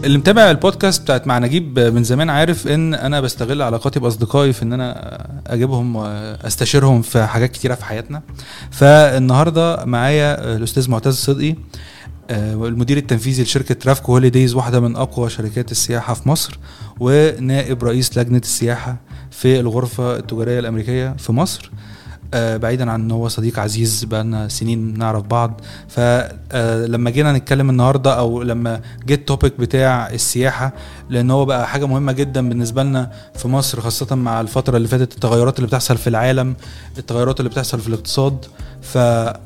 اللي متابع البودكاست بتاعت مع نجيب من زمان عارف ان انا بستغل علاقاتي باصدقائي في ان انا اجيبهم واستشيرهم في حاجات كتيره في حياتنا فالنهارده معايا الاستاذ معتز صدقي آه، المدير التنفيذي لشركه رافكو هوليديز واحده من اقوى شركات السياحه في مصر ونائب رئيس لجنه السياحه في الغرفه التجاريه الامريكيه في مصر آه، بعيدا عن ان هو صديق عزيز بقالنا سنين نعرف بعض فلما جينا نتكلم النهارده او لما جه التوبيك بتاع السياحه لان هو بقى حاجه مهمه جدا بالنسبه لنا في مصر خاصه مع الفتره اللي فاتت التغيرات اللي بتحصل في العالم التغيرات اللي بتحصل في الاقتصاد ف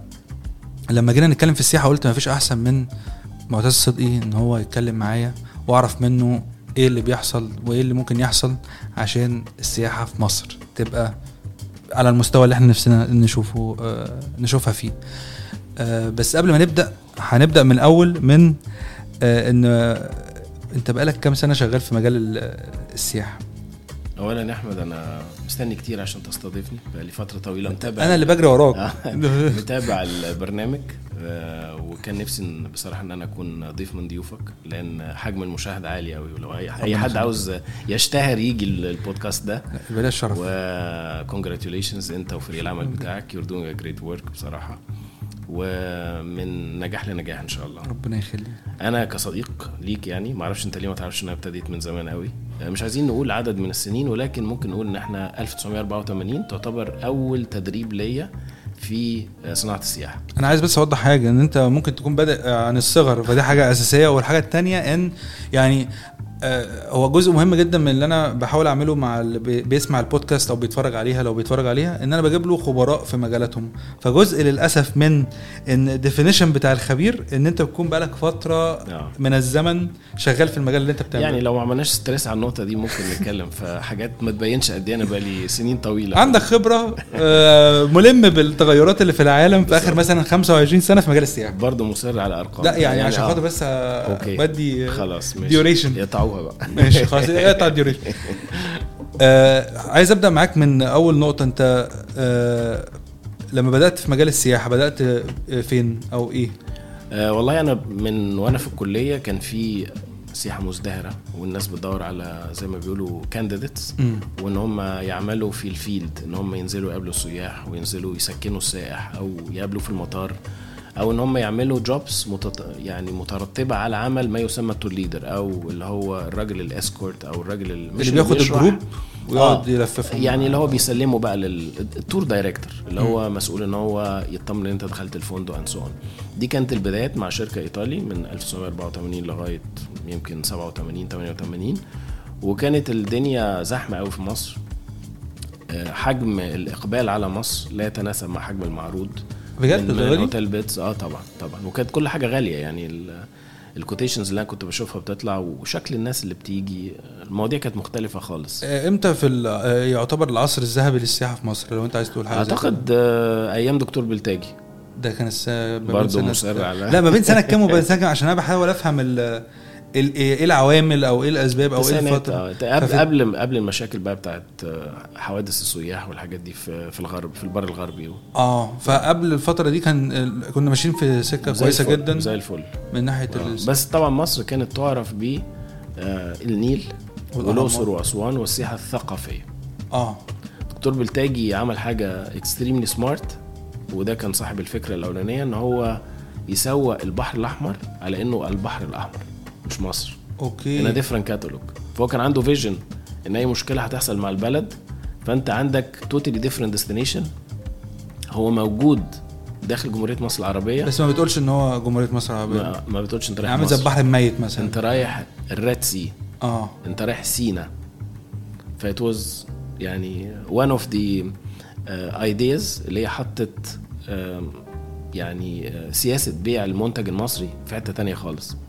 لما جينا نتكلم في السياحه قلت ما فيش احسن من معتز صدقي ان هو يتكلم معايا واعرف منه ايه اللي بيحصل وايه اللي ممكن يحصل عشان السياحه في مصر تبقى على المستوى اللي احنا نفسنا نشوفه آه نشوفها فيه آه بس قبل ما نبدا هنبدا من الاول من آه ان آه انت بقالك كام سنه شغال في مجال السياحه اولا يا احمد انا مستني كتير عشان تستضيفني بقالي فتره طويله متابع انا اللي بجري وراك آه، متابع البرنامج آه، وكان نفسي بصراحه ان انا اكون ضيف من ضيوفك لان حجم المشاهده عالي قوي ولو اي اي حد عاوز يشتهر يجي البودكاست ده بلاش شرف وكونجراتيوليشنز انت وفريق العمل بتاعك يور دوينج ا جريت ورك بصراحه ومن نجاح لنجاح ان شاء الله ربنا يخليك انا كصديق ليك يعني ما اعرفش انت ليه ما تعرفش ان انا ابتديت من زمان قوي مش عايزين نقول عدد من السنين ولكن ممكن نقول ان احنا 1984 تعتبر اول تدريب ليا في صناعه السياحه انا عايز بس اوضح حاجه ان انت ممكن تكون بادئ عن الصغر فدي حاجه اساسيه والحاجه الثانيه ان يعني آه، هو جزء مهم جدا من اللي انا بحاول اعمله مع اللي بيسمع البودكاست او بيتفرج عليها لو بيتفرج عليها ان انا بجيب له خبراء في مجالاتهم فجزء للاسف من ان الديفينيشن بتاع الخبير ان انت بتكون بقالك فتره آه. من الزمن شغال في المجال اللي انت بتعمله يعني لو ما عملناش ستريس على النقطه دي ممكن نتكلم في حاجات ما تبينش قد ايه انا بقالي سنين طويله عندك خبره آه، ملم بالتغيرات اللي في العالم في اخر مثلا 25 سنه في مجال السياحه برضه مصر على ارقام لا يعني, يعني عشان خاطر بس بدي خلاص ماشي ديوريشن يقطعوها بقى ماشي خلاص اقطع الديوريشن آه عايز ابدا معاك من اول نقطه انت آه لما بدات في مجال السياحه بدات فين او ايه آه والله انا من وانا في الكليه كان في سياحه مزدهره والناس بتدور على زي ما بيقولوا كانديديتس وان هم يعملوا في الفيلد ان هم ينزلوا يقابلوا السياح وينزلوا يسكنوا السائح او يقابلوا في المطار او ان هم يعملوا جوبس متط... يعني مترتبه على عمل ما يسمى التور ليدر او اللي هو الراجل الاسكورت او الراجل اللي بياخد الجروب ويقعد آه يلففهم يعني اللي هو بيسلمه بقى للتور دايركتور اللي هو م. مسؤول ان هو يطمن ان انت دخلت الفندق اند سو دي كانت البدايات مع شركه ايطالي من 1984 لغايه يمكن 87 88 وكانت الدنيا زحمه قوي في مصر آه، حجم الاقبال على مصر لا يتناسب مع حجم المعروض بجد من هوتيل بيتس اه طبعا طبعا وكانت كل حاجه غاليه يعني الكوتيشنز اللي انا كنت بشوفها بتطلع وشكل الناس اللي بتيجي المواضيع كانت مختلفه خالص آه، امتى في آه، يعتبر العصر الذهبي للسياحه في مصر لو انت عايز تقول حاجه اعتقد آه ايام دكتور بلتاجي ده كان السنه برضه مصر على لا ما بين سنه كام وبين سنه كام عشان انا بحاول افهم ايه العوامل او ايه الاسباب او ايه الفتره آه. قبل قبل قبل المشاكل بقى بتاعت آه، حوادث السياح والحاجات دي في في الغرب في البر الغربي اه فقبل الفتره دي كان كنا ماشيين في سكه كويسه الفل. جدا زي الفل من ناحيه آه. بس طبعا مصر كانت تعرف ب آه النيل والاقصر واسوان والسياحه الثقافيه اه دكتور بلتاجي عمل حاجه اكستريملي سمارت وده كان صاحب الفكره الاولانيه ان هو يسوق البحر الاحمر على انه البحر الاحمر مش مصر اوكي ان ديفرنت كاتالوج فهو كان عنده فيجن ان اي مشكله هتحصل مع البلد فانت عندك توتالي ديفرنت ديستنيشن هو موجود داخل جمهوريه مصر العربيه بس ما بتقولش ان هو جمهوريه مصر العربيه ما, ما بتقولش انت رايح عامل زي البحر الميت مثلا انت رايح الريد سي اه انت رايح سينا فايت واز يعني وان اوف ذا ايدياز اللي هي حطت uh, يعني uh, سياسه بيع المنتج المصري في حته تانية خالص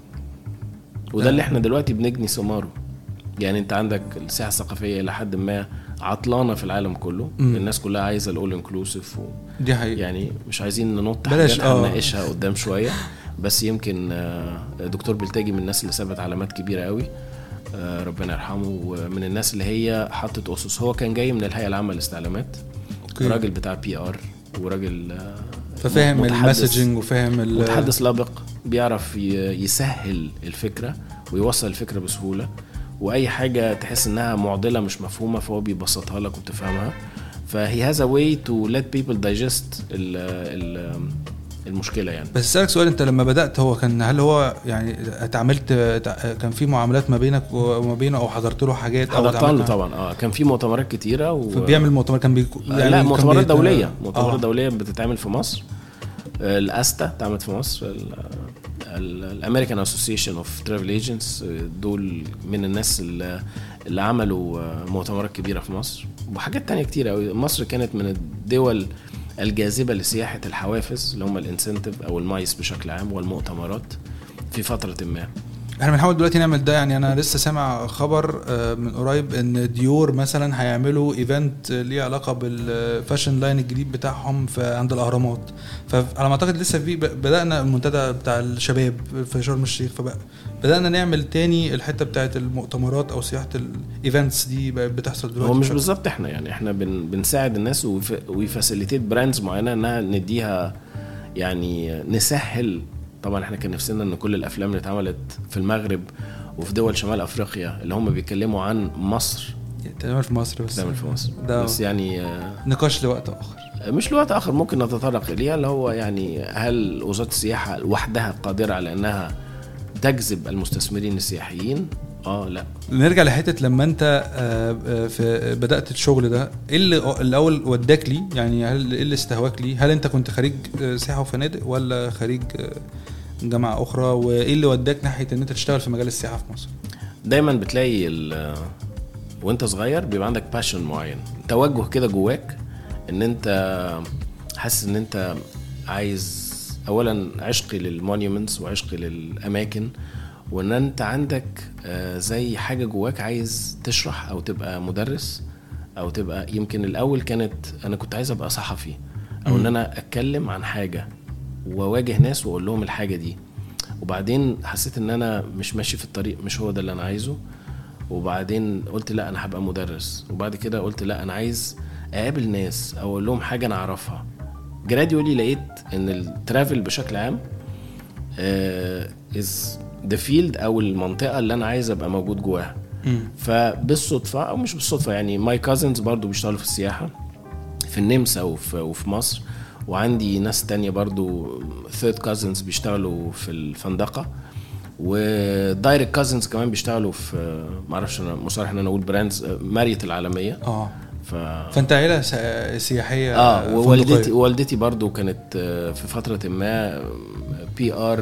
وده اللي احنا دلوقتي بنجني ثماره يعني انت عندك السياحه الثقافيه الى حد ما عطلانه في العالم كله م. الناس كلها عايزه الاول انكلوسيف و... دي حقيقة. يعني مش عايزين ننط بلاش حاجات هنناقشها قدام شويه بس يمكن آه، دكتور بلتاجي من الناس اللي سابت علامات كبيره قوي آه، ربنا يرحمه ومن الناس اللي هي حطت اسس هو كان جاي من الهيئه العامه للاستعلامات راجل بتاع بي ار وراجل آه، ففاهم المسجنج وفاهم متحدث لابق بيعرف يسهل الفكره ويوصل الفكره بسهوله واي حاجه تحس انها معضله مش مفهومه فهو بيبسطها لك وبتفهمها فهي هاز ا واي تو ليت بيبل دايجست المشكله يعني بس اسالك سؤال انت لما بدات هو كان هل هو يعني اتعاملت كان في معاملات ما بينك وما بينه او حضرت له حاجات او حضرت له اتعاملت معاه؟ طبعا اه كان في مؤتمرات كتيره و... بيعمل مؤتمر كان بيكو يعني لا كان مؤتمرات بيت- دوليه مؤتمرات آه. دوليه بتتعمل في مصر آه، الاستا اتعملت في مصر الامريكان اسوسيشن اوف ترافل ايجنتس دول من الناس اللي, اللي عملوا آه، مؤتمرات كبيره في مصر وحاجات تانية كتير قوي مصر كانت من الدول الجاذبه لسياحه الحوافز اللي هم الانسنتيف او المايس بشكل عام والمؤتمرات في فتره ما احنا بنحاول دلوقتي نعمل ده يعني انا لسه سامع خبر آه، من قريب ان ديور مثلا هيعملوا ايفنت ليه علاقه بالفاشن لاين الجديد بتاعهم في عند الاهرامات فعلى ما اعتقد لسه في بدانا المنتدى بتاع الشباب في شرم الشيخ فبدانا نعمل تاني الحته بتاعت المؤتمرات او سياحه الايفنتس دي بقت بتحصل دلوقتي هو مش بشكل- بالظبط احنا يعني احنا بن بنساعد الناس ويفاسيليتيت براندز معينه انها نديها يعني نسهل طبعا احنا كان نفسنا ان كل الافلام اللي اتعملت في المغرب وفي دول شمال افريقيا اللي هم بيتكلموا عن مصر تعمل في مصر بس تعمل في مصر ده- بس يعني آه، نقاش لوقت اخر مش لوقت اخر ممكن نتطرق اليها اللي هو يعني هل وزاره السياحه لوحدها قادره على انها تجذب المستثمرين السياحيين اه لا نرجع لحته لما انت آه، آه، في بدات الشغل ده ايه اللي الاول وداك ليه يعني هل ايه اللي استهواك ليه هل انت كنت خريج آه، سياحه وفنادق ولا خريج آه، جامعه اخرى وايه اللي وداك ناحيه ان انت تشتغل في مجال السياحه في مصر دايما بتلاقي ال- وانت صغير بيبقى عندك باشن معين توجه كده جواك ان انت حاسس ان انت عايز اولا عشقي للمونيومنتس وعشقي للاماكن وان انت عندك آه، زي حاجه جواك عايز تشرح او تبقى مدرس او تبقى يمكن الاول كانت انا كنت عايز ابقى صحفي او ان انا اتكلم عن حاجه واواجه ناس واقول لهم الحاجه دي وبعدين حسيت ان انا مش ماشي في الطريق مش هو ده اللي انا عايزه وبعدين قلت لا انا هبقى مدرس وبعد كده قلت لا انا عايز اقابل ناس او اقول لهم حاجه انا اعرفها جراديولي لقيت ان الترافل بشكل عام از ذا فيلد او المنطقه اللي انا عايز ابقى موجود جواها فبالصدفه او مش بالصدفه يعني ماي كازنز برضو بيشتغلوا في السياحه في النمسا وفي, وفي مصر وعندي ناس تانية برضو ثيرد كازنز بيشتغلوا في الفندقة ودايركت كازنز كمان بيشتغلوا في معرفش انا مصالح ان انا اقول براندز ماريت العالميه اه ف فانت عيله س- سياحيه اه ووالدتي فندقية. والدتي برضو كانت آه، في فتره ما بي ار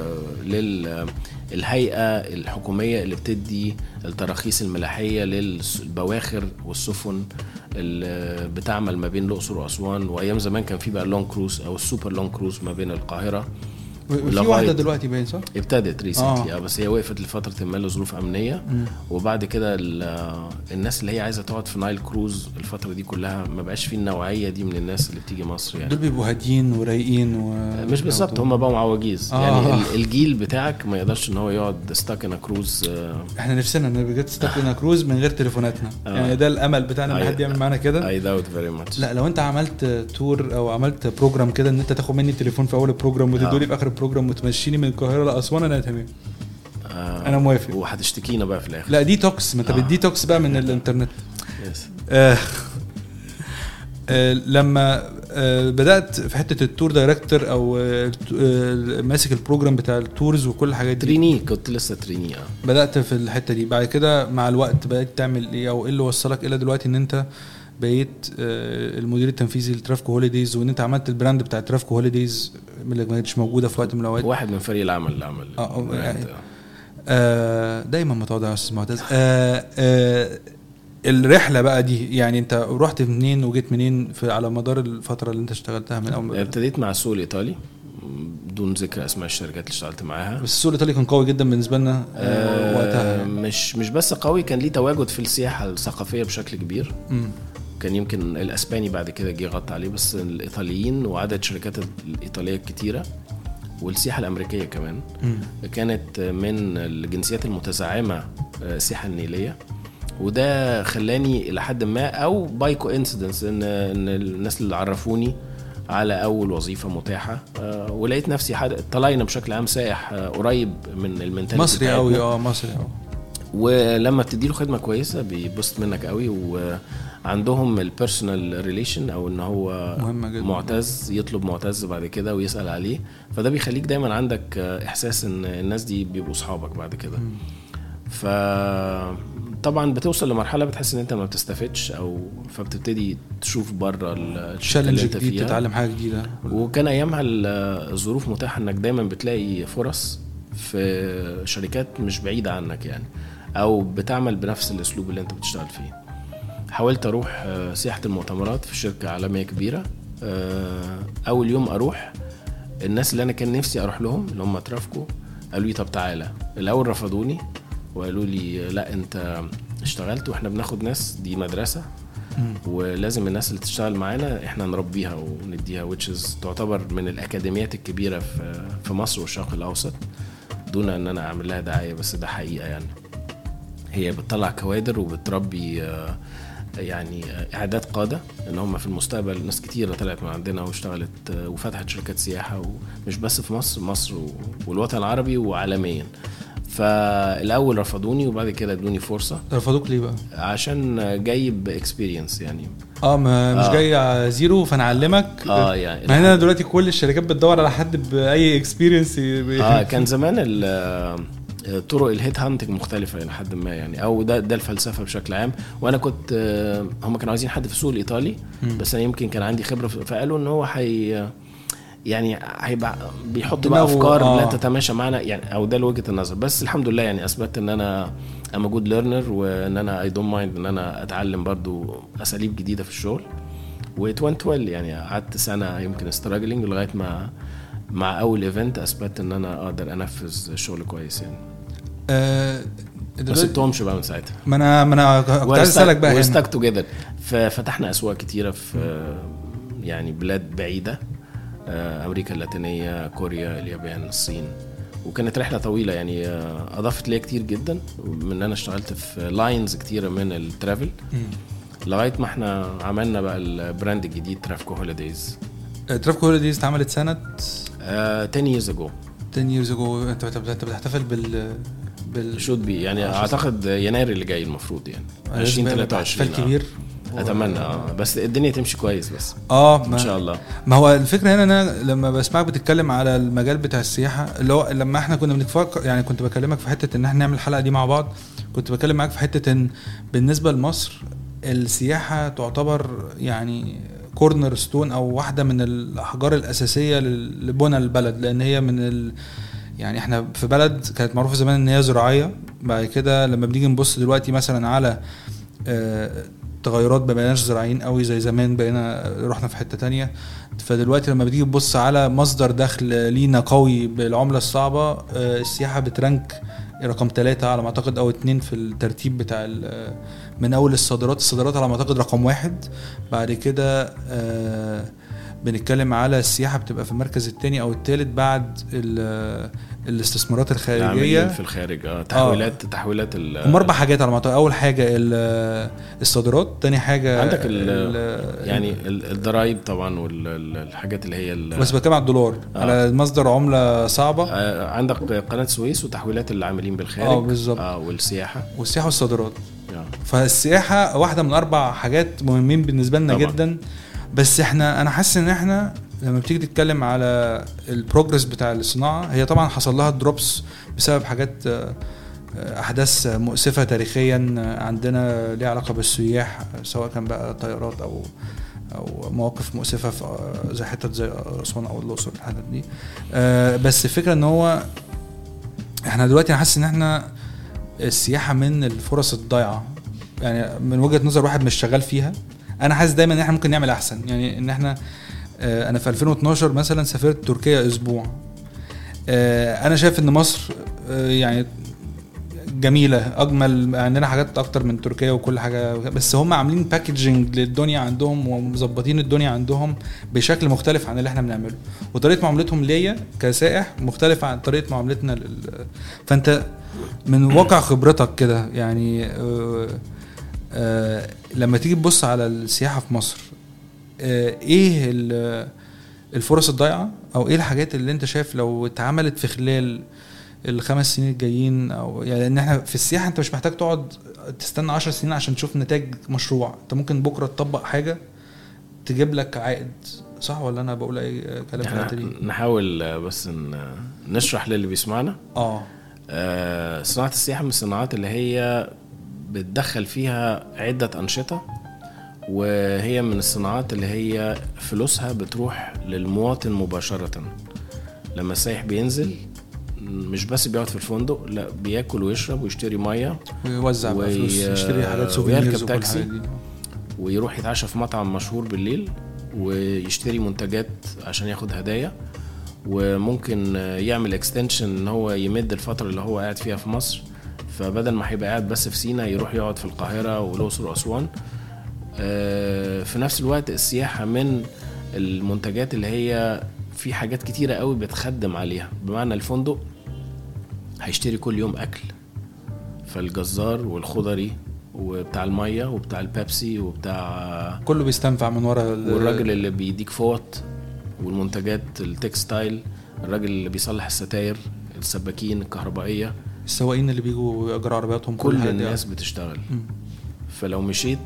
للهيئه الحكوميه اللي بتدي التراخيص الملاحيه للبواخر والسفن اللي بتعمل ما بين الاقصر واسوان وايام زمان كان في بقى اللونج كروز او السوبر لونج كروز ما بين القاهره وفي لغاية- واحده دلوقتي باين صح؟ ابتدت ريسنتلي آه. اه بس هي وقفت لفتره ما لظروف امنيه وبعد كده ال- الناس اللي هي عايزه تقعد في نايل كروز الفتره دي كلها ما بقاش في النوعيه دي من الناس اللي بتيجي مصر يعني دول بيبقوا هاديين ورايقين و مش بالظبط هم بقوا عواجيز آه. يعني ال- الجيل بتاعك ما يقدرش ان هو يقعد ستاك ان كروز احنا نفسنا ان بجد ستاكنا كروز من غير تليفوناتنا آه. يعني ده الامل بتاعنا ان أي- حد يعمل معانا كده اي داوت فيري ماتش لا لو انت عملت تور او عملت بروجرام كده ان انت تاخد مني التليفون في اول البروجرام وتدولي آه. في اخر البروجرام وتمشيني من القاهره لاسوان انا تمام آه أنا موافق. وهتشتكينا بقى في الاخر لا دي توكس ما انت آه. بتديتوكس بقى من الانترنت يس. آه آه لما آه بدات في حته التور دايركتور او آه آه، ماسك البروجرام بتاع التورز وكل الحاجات دي تريني كنت لسه تريني اه بدات في الحته دي بعد كده مع الوقت بقيت تعمل ايه او ايه اللي وصلك الى دلوقتي ان انت بقيت آه، المدير التنفيذي لترافكو هوليديز وان انت عملت البراند بتاع ترافكو هوليديز اللي ما كانتش موجوده في وقت من الاوقات واحد من فريق العمل اللي عمل آه، آه، البراند. يعني- آه دايما متواضع يا استاذ معتز آه آه الرحله بقى دي يعني انت رحت منين وجيت منين في على مدار الفتره اللي انت اشتغلتها من اول ما بدأت؟ ابتديت مع السوق الايطالي بدون ذكر اسماء الشركات اللي اشتغلت معاها بس السوق الايطالي كان قوي جدا بالنسبه لنا آه وقتها آه يعني. مش مش بس قوي كان ليه تواجد في السياحه الثقافيه بشكل كبير مم. كان يمكن الاسباني بعد كده جه غطى عليه بس الايطاليين وعدد شركات الايطاليه كتيره والسياحه الامريكيه كمان مم. كانت من الجنسيات المتزعمه آه، السياحه النيليه وده خلاني الى حد ما او باي كوانسيدنس ان ان الناس اللي عرفوني على اول وظيفه متاحه آه، ولقيت نفسي حد... طلعنا بشكل عام سائح آه، قريب من المنتاليتي مصري بتاعتنا. قوي اه مصري قوي ولما بتدي له خدمه كويسه بيبسط منك قوي وعندهم البيرسونال ريليشن او ان هو مهمة جدا. معتز يطلب معتز بعد كده ويسال عليه فده بيخليك دايما عندك احساس ان الناس دي بيبقوا اصحابك بعد كده ف طبعا بتوصل لمرحله بتحس ان انت ما بتستفدش او فبتبتدي تشوف بره الشركه تشالنج اللي انت جديد فيها تتعلم حاجه جديده وكان ايامها ال- الظروف متاحه انك دايما بتلاقي فرص في شركات مش بعيده عنك يعني او بتعمل بنفس الاسلوب اللي انت بتشتغل فيه حاولت اروح آه، سياحه المؤتمرات في شركه عالميه كبيره آه، اول يوم اروح الناس اللي انا كان نفسي اروح لهم اللي هم ترافكو قالوا لي طب تعالى الاول رفضوني وقالوا لي لا انت اشتغلت واحنا بناخد ناس دي مدرسه ولازم الناس اللي تشتغل معانا احنا نربيها ونديها which is تعتبر من الاكاديميات الكبيره في في مصر والشرق الاوسط دون ان انا اعمل لها دعايه بس ده حقيقه يعني هي بتطلع كوادر وبتربي آه، يعني آه، اعداد قاده ان هم في المستقبل ناس كتيره طلعت من عندنا واشتغلت آه، وفتحت شركات سياحه ومش بس في مصر مصر و- والوطن العربي وعالميا فالاول رفضوني وبعد كده ادوني فرصه رفضوك ليه بقى؟ عشان جايب اكسبيرينس يعني اه ما مش آه. جاي على زيرو فانا اعلمك اه يعني مع ان دلوقتي كل الشركات بتدور على حد باي اكسبيرينس اه كان زمان ال- آه، طرق الهيد هانتنج مختلفة إلى حد ما يعني أو ده ده الفلسفة بشكل عام وأنا كنت آه، هم كانوا عايزين حد في السوق الإيطالي بس أنا يمكن كان عندي خبرة في- فقالوا إن هو حي يعني هيبقى بيحط بقى دماغه- أفكار آه. لا تتماشى معنا يعني أو ده وجهة النظر بس الحمد لله يعني أثبتت إن أنا أما جود ليرنر وإن أنا أي دونت مايند إن أنا أتعلم برضو أساليب جديدة في الشغل وات went well يعني قعدت سنة يمكن استراجلينج لغاية ما مع أول ايفنت أثبت إن أنا أقدر أنفذ الشغل كويس يعني آه ما دلوقتي- سبتهمش بقى من ساعتها ما انا ما انا كنت عايز اسالك بقى هنا وستاك توجذر ففتحنا اسواق كتيره في آه، يعني بلاد بعيده آه، امريكا اللاتينيه كوريا اليابان الصين وكانت رحله طويله يعني آه، اضافت ليا كتير جدا من ان انا اشتغلت في لاينز كتيره من الترافل مم. لغايه ما احنا عملنا بقى البراند الجديد ترافكو هوليديز آه، ترافيك هوليديز اتعملت سنه 10 years ago 10 years ago انت بت- انت بتحتفل بال بال شود بي يعني عشرة اعتقد يناير اللي جاي المفروض يعني لازم يبقى 2023 احتفال كبير اتمنى اه بس الدنيا تمشي كويس بس اه ان ما, شاء الله ما هو الفكره هنا ان انا لما بسمعك بتتكلم على المجال بتاع السياحه اللي هو لما احنا كنا بنفكر يعني كنت بكلمك في حته ان احنا نعمل الحلقه دي مع بعض كنت بكلم معاك في حته ان بالنسبه لمصر السياحه تعتبر يعني كورنر ستون او واحده من الاحجار الاساسيه لل- لبنى البلد لان هي من ال يعني احنا في بلد كانت معروفه زمان ان هي زراعيه بعد كده لما بنيجي نبص دلوقتي مثلا على آه، تغيرات ما بقيناش زراعيين قوي زي زمان بقينا رحنا في حته تانية فدلوقتي لما بتيجي تبص على مصدر دخل لينا قوي بالعمله الصعبه آه، السياحه بترانك رقم ثلاثة على ما اعتقد او اتنين في الترتيب بتاع ال- من اول الصادرات الصادرات على ما اعتقد رقم واحد بعد كده آه، بنتكلم على السياحه بتبقى في المركز الثاني او الثالث بعد ال- الاستثمارات العاملين الخارجيه في الخارج اه تحويلات تحويلات ال هم اربع حاجات على ما اعتقد اول حاجه ال- الصادرات تاني حاجه عندك ال- يعني ال- الضرايب طبعا والحاجات اللي هي ال- بس بتكلم على الدولار آه. على مصدر عمله صعبه آه، عندك قناه سويس وتحويلات العاملين بالخارج اه بالظبط. اه والسياحه والسياحه والصادرات آه. فالسياحه واحده من اربع حاجات مهمين بالنسبه لنا طبعا. جدا بس احنا انا حاسس ان احنا لما بتيجي تتكلم على البروجرس بتاع الصناعه هي طبعا حصل لها دروبس بسبب حاجات آه، آه، احداث مؤسفه تاريخيا آه، عندنا ليها علاقه بالسياح آه، سواء كان بقى طيارات او او مواقف مؤسفه في آه، زي حتت زي اسوان او الاقصر الحتت دي آه، بس الفكره ان هو احنا دلوقتي انا حاسس ان احنا السياحه من الفرص الضايعه يعني من وجهه نظر واحد مش شغال فيها انا حاسس دايما ان احنا ممكن نعمل احسن يعني ان احنا آه، انا في 2012 مثلا سافرت تركيا اسبوع آه، انا شايف ان مصر آه، يعني جميله اجمل عندنا حاجات اكتر من تركيا وكل حاجه بس هم عاملين باكجنج للدنيا عندهم ومظبطين الدنيا عندهم بشكل مختلف عن اللي احنا بنعمله وطريقه معاملتهم ليا كسائح مختلفه عن طريقه معاملتنا لل... فانت من واقع خبرتك كده يعني آه آه لما تيجي تبص على السياحه في مصر آه ايه ال- الفرص الضايعه او ايه الحاجات اللي انت شايف لو اتعملت في خلال الخمس سنين الجايين او يعني لان احنا في السياحه انت مش محتاج تقعد تستنى 10 سنين عشان تشوف نتاج مشروع انت ممكن بكره تطبق حاجه تجيب لك عائد صح ولا انا بقول اي كلام في احنا الحته دي نحاول آه، بس ن- نشرح للي بيسمعنا اه آه، صناعة السياحة من الصناعات اللي هي بتدخل فيها عدة أنشطة وهي من الصناعات اللي هي فلوسها بتروح للمواطن مباشرة لما السائح بينزل مش بس بيقعد في الفندق لا بياكل ويشرب ويشتري ميه ويوزع بقى وي- فلوس يشتري حاجات ويركب سوفينيرز وكل تاكسي. الحاجات دي ويروح يتعشى في مطعم مشهور بالليل ويشتري منتجات عشان ياخد هدايا وممكن يعمل اكستنشن ان هو يمد الفتره اللي هو قاعد فيها في مصر فبدل ما هيبقى قاعد بس في سينا يروح يقعد في القاهره والاقصر واسوان آه، في نفس الوقت السياحه من المنتجات اللي هي في حاجات كتيره قوي بتخدم عليها بمعنى الفندق هيشتري كل يوم اكل فالجزار والخضري وبتاع الميه وبتاع البيبسي وبتاع كله بيستنفع من ورا ال- والراجل اللي بيديك فوط والمنتجات التكستايل الراجل اللي بيصلح الستاير السباكين الكهربائيه السواقين اللي بيجوا يأجروا عربياتهم كل الحاجات دي. الناس بتشتغل مم. فلو مشيت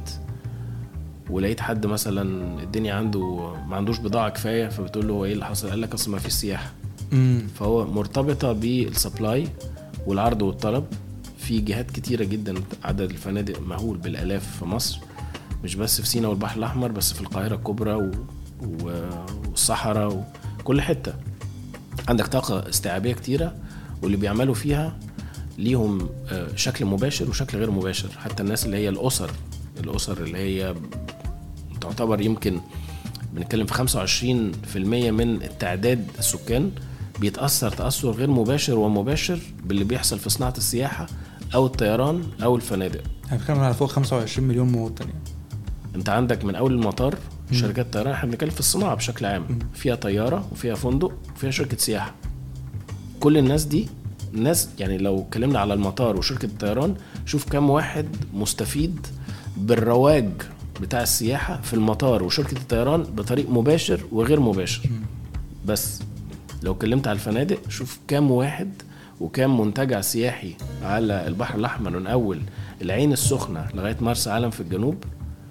ولقيت حد مثلا الدنيا عنده ما عندوش بضاعه كفايه فبتقول له هو ايه اللي حصل قال لك اصل ما فيش سياحه مم. فهو مرتبطه بالسبلاي والعرض والطلب في جهات كتيره جدا عدد الفنادق مهول بالالاف في مصر مش بس في سينا والبحر الاحمر بس في القاهره الكبرى و... و... والصحراء وكل حته عندك طاقه استيعابيه كتيره واللي بيعملوا فيها ليهم آه، شكل مباشر وشكل غير مباشر حتى الناس اللي هي الاسر الاسر اللي هي تعتبر يمكن بنتكلم في 25% من التعداد السكان بيتأثر تأثر غير مباشر ومباشر باللي بيحصل في صناعة السياحة أو الطيران أو الفنادق احنا بنتكلم على فوق 25 مليون مواطن يعني انت عندك من اول المطار شركات طيران احنا بنتكلم في الصناعه بشكل عام فيها طياره وفيها فندق وفيها شركه سياحه كل الناس دي ناس يعني لو اتكلمنا على المطار وشركه الطيران شوف كم واحد مستفيد بالرواج بتاع السياحه في المطار وشركه الطيران بطريق مباشر وغير مباشر بس لو اتكلمت على الفنادق شوف كام واحد وكام منتجع سياحي على البحر الاحمر من اول العين السخنه لغايه مرسى علم في الجنوب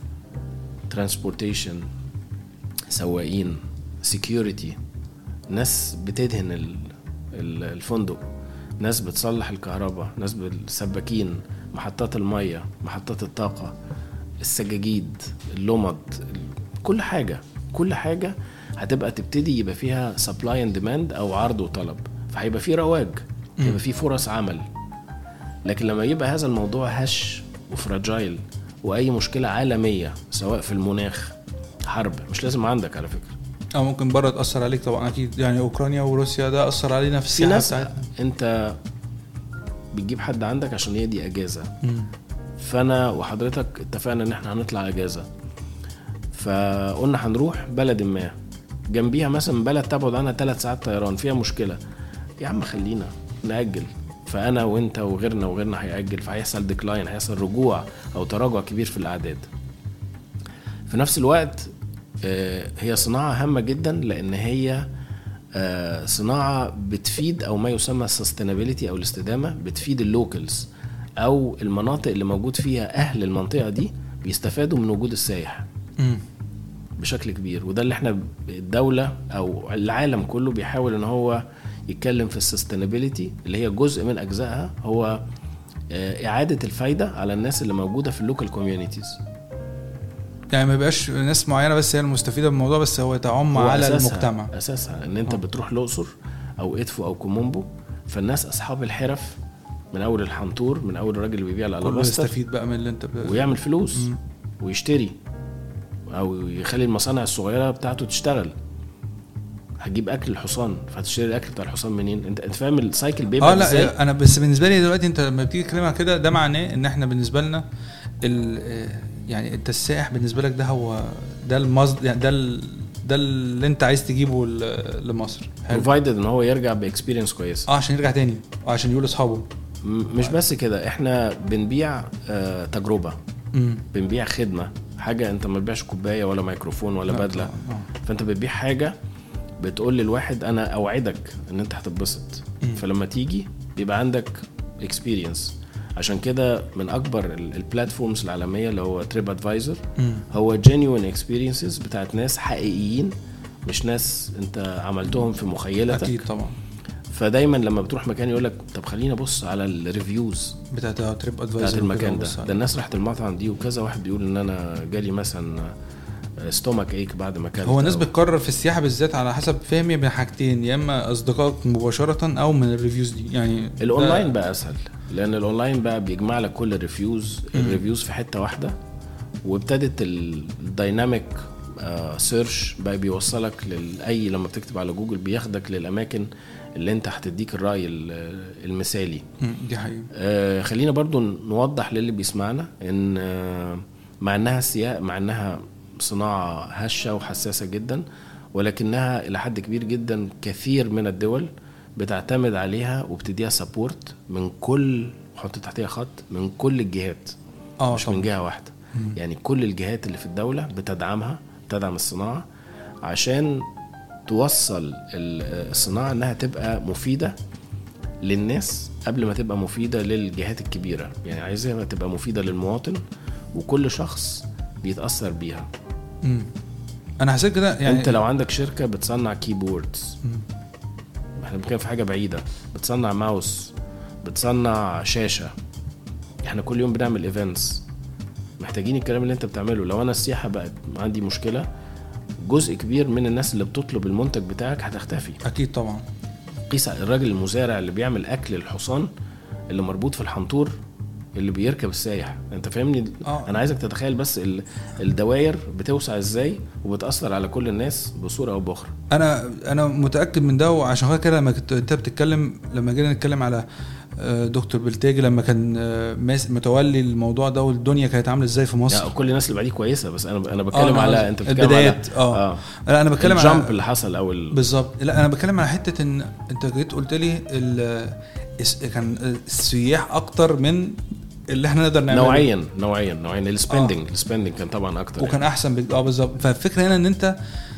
ترانسبورتيشن سواقين سكيورتي ناس بتدهن ال- ال- الفندق ناس بتصلح الكهرباء ناس بالسباكين محطات المية محطات الطاقة السجاجيد اللمض ال- كل حاجة كل حاجة هتبقى تبتدي يبقى فيها سبلاي اند ديماند او عرض وطلب فهيبقى في رواج هيبقى في فرص عمل لكن لما يبقى هذا الموضوع هش وفراجايل واي مشكله عالميه سواء في المناخ حرب مش لازم عندك على فكره او ممكن بره تاثر عليك طبعا اكيد يعني اوكرانيا وروسيا ده اثر علينا في في السياحه ناس بتاعتنا انت بتجيب حد عندك عشان يدي اجازه مم. فانا وحضرتك اتفقنا ان احنا هنطلع اجازه فقلنا هنروح بلد ما جنبيها مثلا بلد تبعد عنها ثلاث ساعات طيران فيها مشكله يا عم خلينا ناجل فانا وانت وغيرنا وغيرنا هيأجل فهيحصل ديكلاين هيحصل رجوع او تراجع كبير في الاعداد في نفس الوقت آه، هي صناعه هامه جدا لان هي آه، صناعه بتفيد او ما يسمى السستينابيلتي او الاستدامه بتفيد اللوكلز او المناطق اللي موجود فيها اهل المنطقه دي بيستفادوا من وجود السايح مم. بشكل كبير وده اللي احنا الدوله او العالم كله بيحاول ان هو يتكلم في السستينابيلتي اللي هي جزء من اجزائها هو آه، اعاده الفايده على الناس اللي موجوده في اللوكال كوميونيتيز يعني ما يبقاش ناس معينه بس هي المستفيده من الموضوع بس هو يتعم على المجتمع اساسها ان انت بتروح الاقصر او ادفو او كومومبو فالناس اصحاب الحرف من اول الحنطور من اول الراجل اللي بيبيع كله الالاباستر يستفيد بقى من اللي انت ب... ويعمل فلوس ويشتري او يخلي المصانع الصغيره بتاعته تشتغل هتجيب اكل الحصان فهتشتري الاكل بتاع الحصان منين انت انت فاهم السايكل بيبقى اه لا ازاي انا بس بالنسبه لي دلوقتي انت لما بتيجي تتكلم عن كده ده معناه ان احنا بالنسبه لنا ال... آه، يعني انت السائح بالنسبه لك ده هو ده المصد يعني ده ال... ده اللي انت عايز تجيبه ل- لمصر حلو بروفايدد ان هو يرجع باكسبيرينس كويسه اه عشان يرجع تاني وعشان يقول لاصحابه م- مش بس كده احنا بنبيع آه تجربه امم بنبيع خدمه حاجه انت ما بتبيعش كوبايه ولا ميكروفون ولا لا بدله طبعاً، فانت بتبيع حاجه بتقول للواحد انا اوعدك ان انت هتتبسط مم. فلما تيجي بيبقى عندك اكسبيرينس عشان كده من اكبر ال- البلاتفورمز العالميه اللي هو تريب ادفايزر مم. هو جينيوين اكسبيرينسز بتاعت ناس حقيقيين مش ناس انت عملتهم في مخيلتك اكيد طبعا فدايما لما بتروح مكان يقول لك طب خليني ابص على الريفيوز بتاعت تريب ادفايزر بتاعت المكان ده ده الناس راحت المطعم دي وكذا واحد بيقول ان انا جالي مثلا ستومك ايك بعد ما اكلت هو الناس أو- بتقرر في السياحه بالذات على حسب فهمي بين حاجتين يا اما اصدقائك مباشره او من الريفيوز دي يعني ده- الاونلاين بقى اسهل لان الاونلاين بقى بيجمع لك كل الريفيوز الريفيوز في حته واحده وابتدت الدايناميك سيرش بقى بيوصلك لاي لما بتكتب على جوجل بياخدك للاماكن اللي انت هتديك الراي ال- المثالي مم، دي حقيقه آه، خلينا برضو نوضح للي بيسمعنا ان آه، مع انها سياق مع انها صناعه هشه وحساسه جدا ولكنها الى حد كبير جدا كثير من الدول بتعتمد عليها وبتديها سبورت من كل حط تحتها خط من كل الجهات اه مش من طبعا جهه واحده يعني كل الجهات اللي في الدوله بتدعمها بتدعم الصناعه عشان توصل ال- الصناعه انها تبقى مفيده للناس قبل ما تبقى مفيده للجهات الكبيره يعني عايزها تبقى مفيده للمواطن وكل شخص بيتاثر بيها مم. انا حسيت كده يعني يعني انت لو عندك شركه بتصنع كيبوردز مم. احنا بنتكلم في حاجه بعيده بتصنع ماوس بتصنع شاشه احنا كل يوم بنعمل ايفنتس محتاجين الكلام اللي انت بتعمله لو انا السياحه بقت عندي مشكله جزء كبير من الناس اللي بتطلب المنتج بتاعك هتختفي اكيد طبعا قيس على الراجل المزارع اللي بيعمل اكل الحصان اللي مربوط في الحنطور اللي بيركب السايح انت فاهمني آه. انا عايزك تتخيل بس ال- الدواير بتوسع ازاي وبتاثر على كل الناس بصوره او باخرى انا انا متاكد من ده وعشان كده لما كنت انت بتتكلم لما جينا نتكلم على آه، دكتور بلتاجي لما كان آه، ماس- متولي الموضوع ده والدنيا كانت عامله ازاي في مصر يعني كل الناس اللي بعديه كويسه بس انا انا آه، بتكلم أنا على قصدي انت بتتكلم البدايات، على آه. لا انا بتكلم الجامب على اللي حصل او ال... بالظبط لا انا بتكلم على حته ان انت جيت قلت لي ال- الس- كان السياح اكتر من اللي احنا نقدر نعمله نوعيا نوعيا نوعيا السبندنج السبندنج كان طبعا اكتر وكان احسن بك... اه بالظبط فالفكره هنا ان انت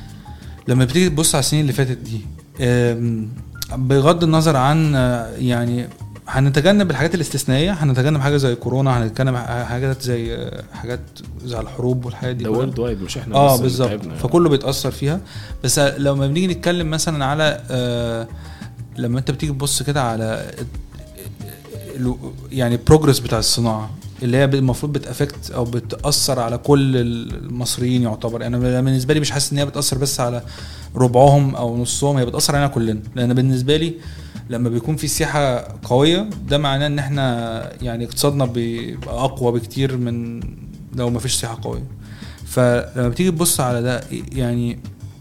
لما بتيجي تبص على السنين اللي فاتت دي آم، بغض النظر عن آه، يعني هنتجنب الحاجات الاستثنائيه هنتجنب حاجه زي كورونا هنتجنب ح- حاجات زي آه، حاجات زي الحروب والحاجات دي ده كلها. وورلد وايد مش احنا اه بس اللي بالظبط تعبنا. فكله بيتاثر فيها بس لما بنيجي نتكلم مثلا على آه لما انت بتيجي تبص كده على ال- يعني البروجرس بتاع الصناعه اللي هي المفروض بتافكت او بتاثر على كل المصريين يعتبر يعني أنا بالنسبه لي مش حاسس ان هي بتاثر بس على ربعهم او نصهم هي بتاثر علينا كلنا لان بالنسبه لي لما بيكون في سياحه قويه ده معناه ان احنا يعني اقتصادنا بيبقى اقوى بكتير من لو ما فيش سياحه قويه فلما بتيجي تبص على ده يعني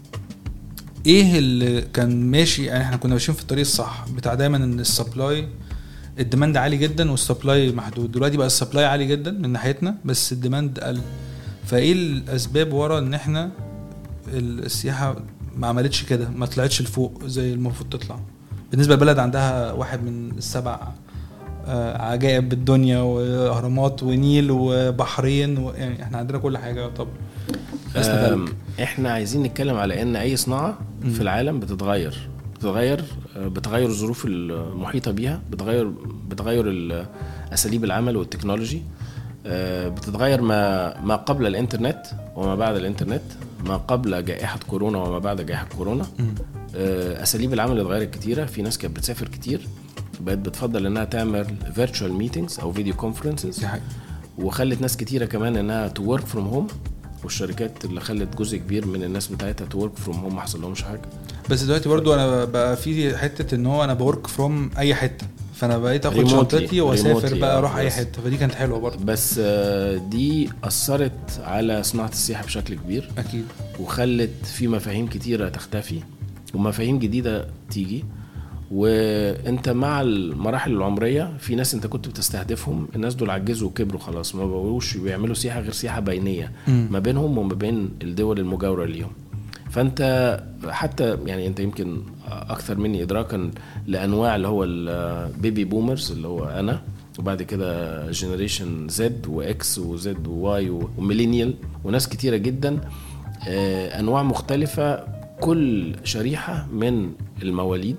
ايه اللي كان ماشي يعني احنا كنا ماشيين في الطريق الصح بتاع دايما ان السبلاي الديماند عالي جدا والسبلاي محدود دلوقتي بقى السبلاي عالي جدا من ناحيتنا بس الديماند قل فايه الاسباب ورا ان احنا السياحه ما عملتش كده ما طلعتش لفوق زي المفروض تطلع بالنسبه لبلد عندها واحد من السبع آه، عجائب الدنيا واهرامات ونيل وبحرين و... يعني احنا عندنا كل حاجه طب أم، احنا عايزين نتكلم على ان اي صناعه مم. في العالم بتتغير بتتغير آه، بتغير الظروف المحيطه بيها بتغير بتغير ال- اساليب العمل والتكنولوجي آه، بتتغير ما ما قبل الانترنت وما بعد الانترنت ما قبل جائحه كورونا وما بعد جائحه كورونا آه، اساليب العمل اتغيرت كتيره في ناس كانت بتسافر كتير بقت بتفضل انها تعمل فيرتشوال ميتينجز او فيديو كونفرنسز دي حقيقة. وخلت ناس كتيره كمان انها تو ورك فروم هوم والشركات اللي خلت جزء كبير من الناس بتاعتها تو ورك فروم هوم ما حصل لهمش حاجه بس دلوقتي برضو انا بقى في حته ان هو انا بورك فروم اي حته فانا بقيت اخد Remotely. شنطتي واسافر Remotely، بقى آه، اروح اي بس. حته فدي كانت حلوه برضو بس آه، دي اثرت على صناعه السياحه بشكل كبير اكيد وخلت في مفاهيم كتيره تختفي ومفاهيم جديده تيجي وانت مع المراحل العمريه في ناس انت كنت بتستهدفهم الناس دول عجزوا وكبروا خلاص ما بقوش بيعملوا سياحه غير سياحه بينيه مم. ما بينهم وما بين الدول المجاوره ليهم فانت حتى يعني انت يمكن اكثر مني ادراكا لانواع اللي هو البيبي بومرز اللي هو انا وبعد كده جنريشن زد واكس وزد وواي وميلينيال وناس كتيره جدا آه، انواع مختلفه كل شريحه من المواليد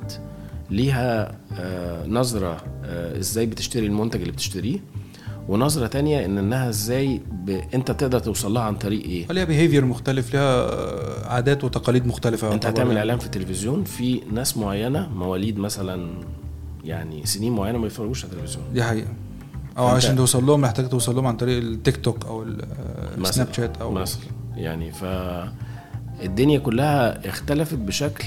ليها آه، نظره آه، ازاي بتشتري المنتج اللي بتشتريه ونظره تانية ان انها ازاي ب... انت تقدر توصل لها عن طريق ايه ليها بيهيفير مختلف ليها آه، عادات وتقاليد مختلفه انت طبعاً. هتعمل اعلان في التلفزيون في ناس معينه مواليد مثلا يعني سنين معينه ما بيتفرجوش على التلفزيون دي حقيقه او فأنت- عشان توصل لهم محتاج توصل لهم عن طريق التيك توك او ال- آه، مثلاً- السناب شات او مثلا يعني ف الدنيا كلها اختلفت بشكل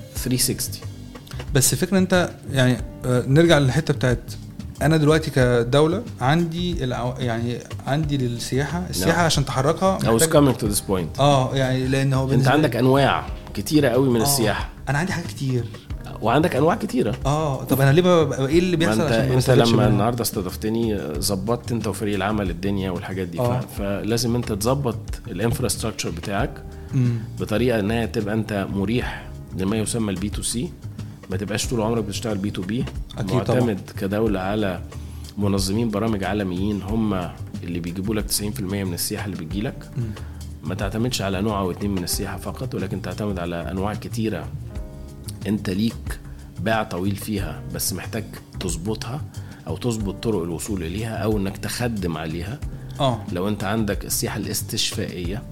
360 بس الفكره انت يعني آه، نرجع للحته بتاعت انا دلوقتي كدوله عندي العو... يعني عندي للسياحه السياحه نعم. عشان تحركها I was محتاج- coming to this point اه يعني لان هو انت بالنسبة عندك لي- انواع كتيره قوي من آه، السياحه انا عندي حاجات كتير وعندك انواع كتيره اه طب انا ليه ببقى ايه اللي ما بيحصل انت عشان ما انت بستفادش لما منها؟ النهارده استضفتني ظبطت انت وفريق العمل الدنيا والحاجات دي آه. ف... فلازم انت تظبط الانفراستراكشر بتاعك مم. بطريقه انها تبقى انت مريح لما يسمى البي تو سي ما تبقاش طول عمرك بتشتغل بي تو بي أكيد معتمد كدوله على منظمين برامج عالميين هم اللي بيجيبوا لك 90% من السياحه اللي بتجيلك مم. ما تعتمدش على نوع او اتنين من السياحه فقط ولكن تعتمد على انواع كتيره انت ليك باع طويل فيها بس محتاج تظبطها او تظبط طرق الوصول اليها او انك تخدم عليها اه لو انت عندك السياحه الاستشفائيه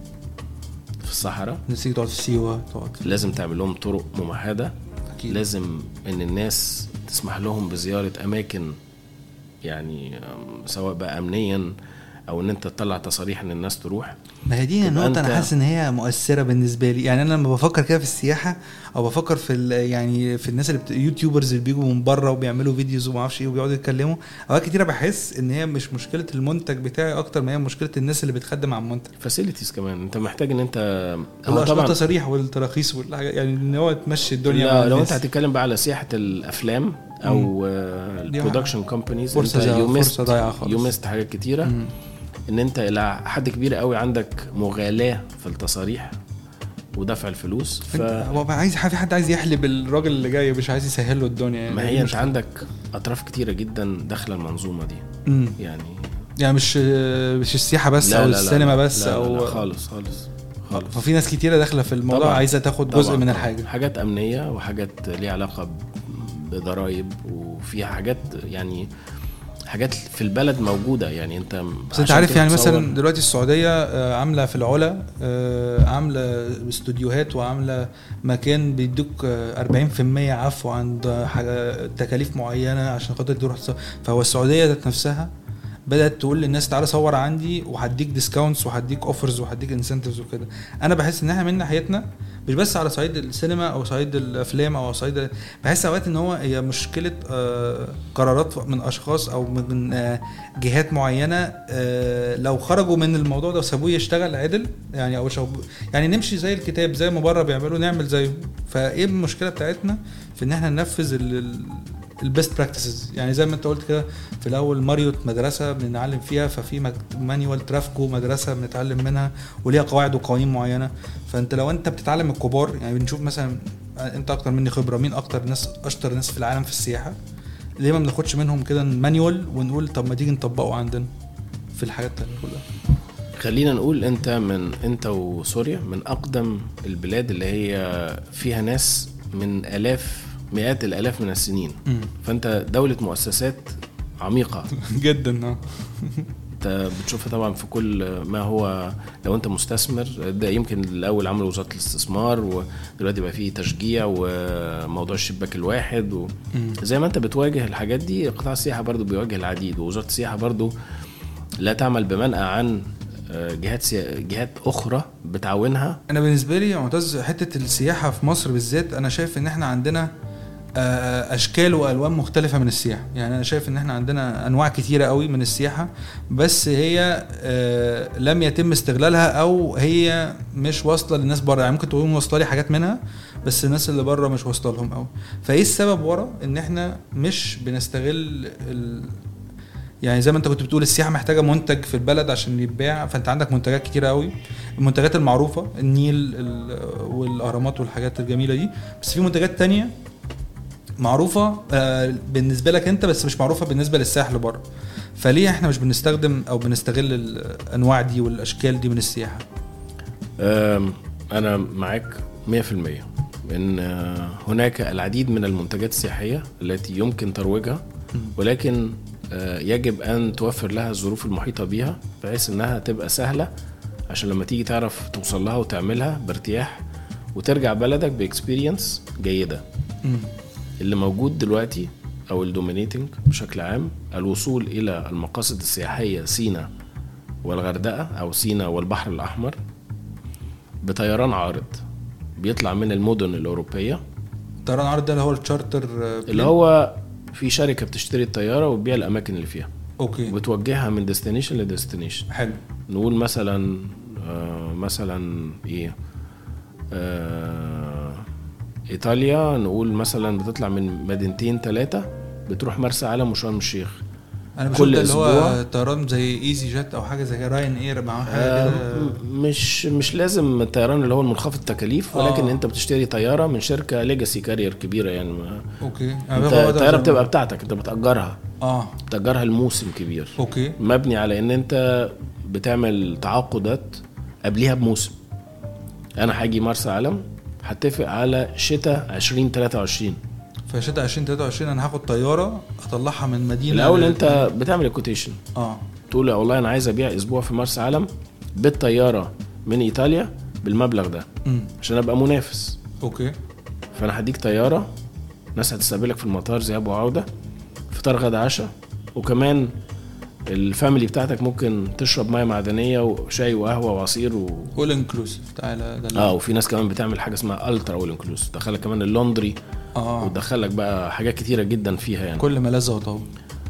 في الصحراء الناس تيجي تقعد في سيوه تقعد لازم تعمل لهم طرق ممهده اكيد لازم ان الناس تسمح لهم بزياره اماكن يعني أم، سواء بقى امنيا او ان انت تطلع تصاريح ان الناس تروح ما هي دي تبقى النقطة أنا أنت- حاسس إن هي مؤثرة بالنسبة لي، يعني أنا لما بفكر كده في السياحة أو بفكر في ال- يعني في الناس اللي بت... يوتيوبرز اللي بيجوا من بره وبيعملوا فيديوز وما أعرفش إيه وبيقعدوا يتكلموا، أوقات كتيرة بحس إن هي مش مشكلة المنتج بتاعي أكتر ما هي مشكلة الناس اللي بتخدم على المنتج. فاسيلتيز كمان انت محتاج ان انت هو والأشخاص طبعا التصاريح والتراخيص والحاجات يعني إن هو تمشي الدنيا مع لا لو الناس. انت هتتكلم بقى على سياحه الافلام او دي البرودكشن كومبانيز فرصة زي- فرصة ضايعة خالص. يو ميست حاجات كتيره مم. ان انت الى حد كبير قوي عندك مغالاه في التصاريح ودفع الفلوس ف انت هو بقى عايز في حد عايز يحلب الراجل اللي جاي مش عايز يسهل له الدنيا يعني ما دي هي انت مشكلة. عندك اطراف كتيره جدا داخله المنظومه دي مم. يعني يعني مش مش السياحة بس أو السينما بس لا أو لا لا خالص خالص خالص ففي ناس كتيرة داخلة في الموضوع طبعاً. عايزة تاخد جزء طبعاً. من الحاجة حاجات امنيه وحاجات ليها علاقه ب- بضرايب وفيها حاجات يعني حاجات في البلد موجوده يعني انت بس انت عشان عارف يعني تتصور- مثلا دلوقتي السعوديه آه، عامله في العلا آه، عامله استوديوهات وعامله مكان بيدوك آه، 40% عفو عند حاجة تكاليف معينه عشان خاطر تروح تصور. فهو السعوديه ذات نفسها بدات تقول للناس تعالى صور عندي وهديك ديسكاونتس وهديك اوفرز وهديك انسنتفز وكده انا بحس ان احنا من ناحيتنا مش بس على صعيد السينما او صعيد الافلام او صعيد بحس اوقات ان هو هي مشكله آه، قرارات من اشخاص او من آه، جهات معينه آه، لو خرجوا من الموضوع ده وسابوه يشتغل عدل يعني او شو يعني نمشي زي الكتاب زي ما بره بيعملوا نعمل زيه فايه المشكله بتاعتنا في ان احنا ننفذ البيست براكتسز يعني زي ما انت قلت كده في الاول ماريوت مدرسه بنتعلم فيها ففي مك- مانيوال ترافكو مدرسه بنتعلم منها وليها قواعد وقوانين معينه فانت لو انت بتتعلم الكبار يعني بنشوف مثلا انت اكتر مني خبره مين اكتر ناس اشطر ناس في العالم في السياحه ليه ما بناخدش منهم كده مانيوال ونقول طب ما تيجي نطبقه عندنا في الحاجات التانية كلها خلينا نقول انت من انت وسوريا من اقدم البلاد اللي هي فيها ناس من الاف مئات الالاف من السنين فانت دوله مؤسسات عميقه جدا اه انت بتشوفها طبعا في كل ما هو لو انت مستثمر ده يمكن الاول عملوا وزاره الاستثمار ودلوقتي بقى فيه تشجيع وموضوع الشباك الواحد وزي ما انت بتواجه الحاجات دي قطاع السياحه برضو بيواجه العديد ووزاره السياحه برضو لا تعمل بمنأى عن آه، جهات سيا... جهات اخرى بتعاونها انا بالنسبه لي يا معتز حته السياحه في مصر بالذات انا شايف ان احنا عندنا آه، اشكال والوان مختلفه من السياحه يعني انا شايف ان احنا عندنا انواع كتيره قوي من السياحه بس هي آه، لم يتم استغلالها او هي مش واصله للناس بره يعني ممكن تكون واصله لي حاجات منها بس الناس اللي بره مش واصله لهم قوي فايه السبب ورا ان احنا مش بنستغل ال... يعني زي ما انت كنت بتقول السياحه محتاجه منتج في البلد عشان يتباع فانت عندك منتجات كتيره قوي المنتجات المعروفه النيل ال- والاهرامات والحاجات الجميله دي بس في منتجات تانية معروفه آه، بالنسبه لك انت بس مش معروفه بالنسبه للسائح اللي بره فليه احنا مش بنستخدم او بنستغل الانواع دي والاشكال دي من السياحه آم، انا معاك ان آه، هناك العديد من المنتجات السياحيه التي يمكن ترويجها ولكن آه، يجب ان توفر لها الظروف المحيطه بها بحيث انها تبقى سهله عشان لما تيجي تعرف توصل لها وتعملها بارتياح وترجع بلدك باكسبيرينس جيده مم. اللي موجود دلوقتي او الدومينيتنج بشكل عام الوصول الى المقاصد السياحيه سينا والغردقه او سينا والبحر الاحمر بطيران عارض بيطلع من المدن الاوروبيه طيران عرض ده اللي هو التشارتر آه، اللي هو في شركه بتشتري الطياره وتبيع الاماكن اللي فيها اوكي وبتوجهها من ديستنيشن لديستنيشن حلو نقول مثلا آه مثلا ايه آه ايطاليا نقول مثلا بتطلع من مدينتين ثلاثه بتروح مرسى علم وشرم الشيخ انا بشوف كل ده اللي هو أسبوع. طيران زي ايزي جت او حاجه زي راين اير معاه حاجه آه كده مش مش لازم الطيران اللي هو المنخفض التكاليف ولكن آه. انت بتشتري طياره من شركه ليجاسي كارير كبيره يعني ما اوكي انت هو ده الطياره زي- بتبقى بتاعتك انت بتاجرها اه بتاجرها الموسم كبير اوكي مبني على ان انت بتعمل تعاقدات قبليها بموسم انا هاجي مرسى علم هتفق على شتاء 2023 فشتاء 2023 انا هاخد طياره اطلعها من مدينه الاول ل- انت بتعمل الكوتيشن اه تقول والله انا عايز ابيع اسبوع في مرسى علم بالطياره من ايطاليا بالمبلغ ده امم عشان ابقى منافس اوكي فانا هديك طياره ناس هتستقبلك في المطار ذهاب وعوده فطار غدا عشاء وكمان الفاميلي بتاعتك ممكن تشرب ميه معدنيه وشاي وقهوه وعصير و... اول انكلوسيف تعالى ده اللي- اه وفي ناس كمان بتعمل حاجه اسمها الترا اول انكلوسيف تدخلك كمان اللوندري اه وتدخلك بقى حاجات كتيره جدا فيها يعني كل ملذه وطاب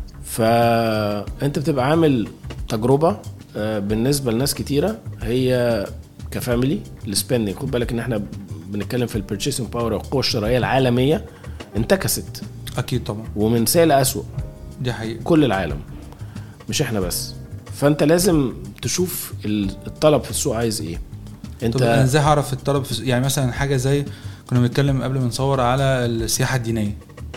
فانت بتبقى عامل تجربه آه، بالنسبه لناس كتيره هي كفاميلي السبندنج خد بالك ان احنا بنتكلم في البرتشيسنج باور القوه الشرائيه العالميه انتكست اكيد طبعا ومن سيء لاسوء دي حقيقه كل العالم مش احنا بس فانت لازم تشوف ال- الطلب في السوق عايز ايه طب انا انت ازاي هعرف الطلب في يعني مثلا حاجه زي كنا بنتكلم قبل ما نصور على السياحه الدينيه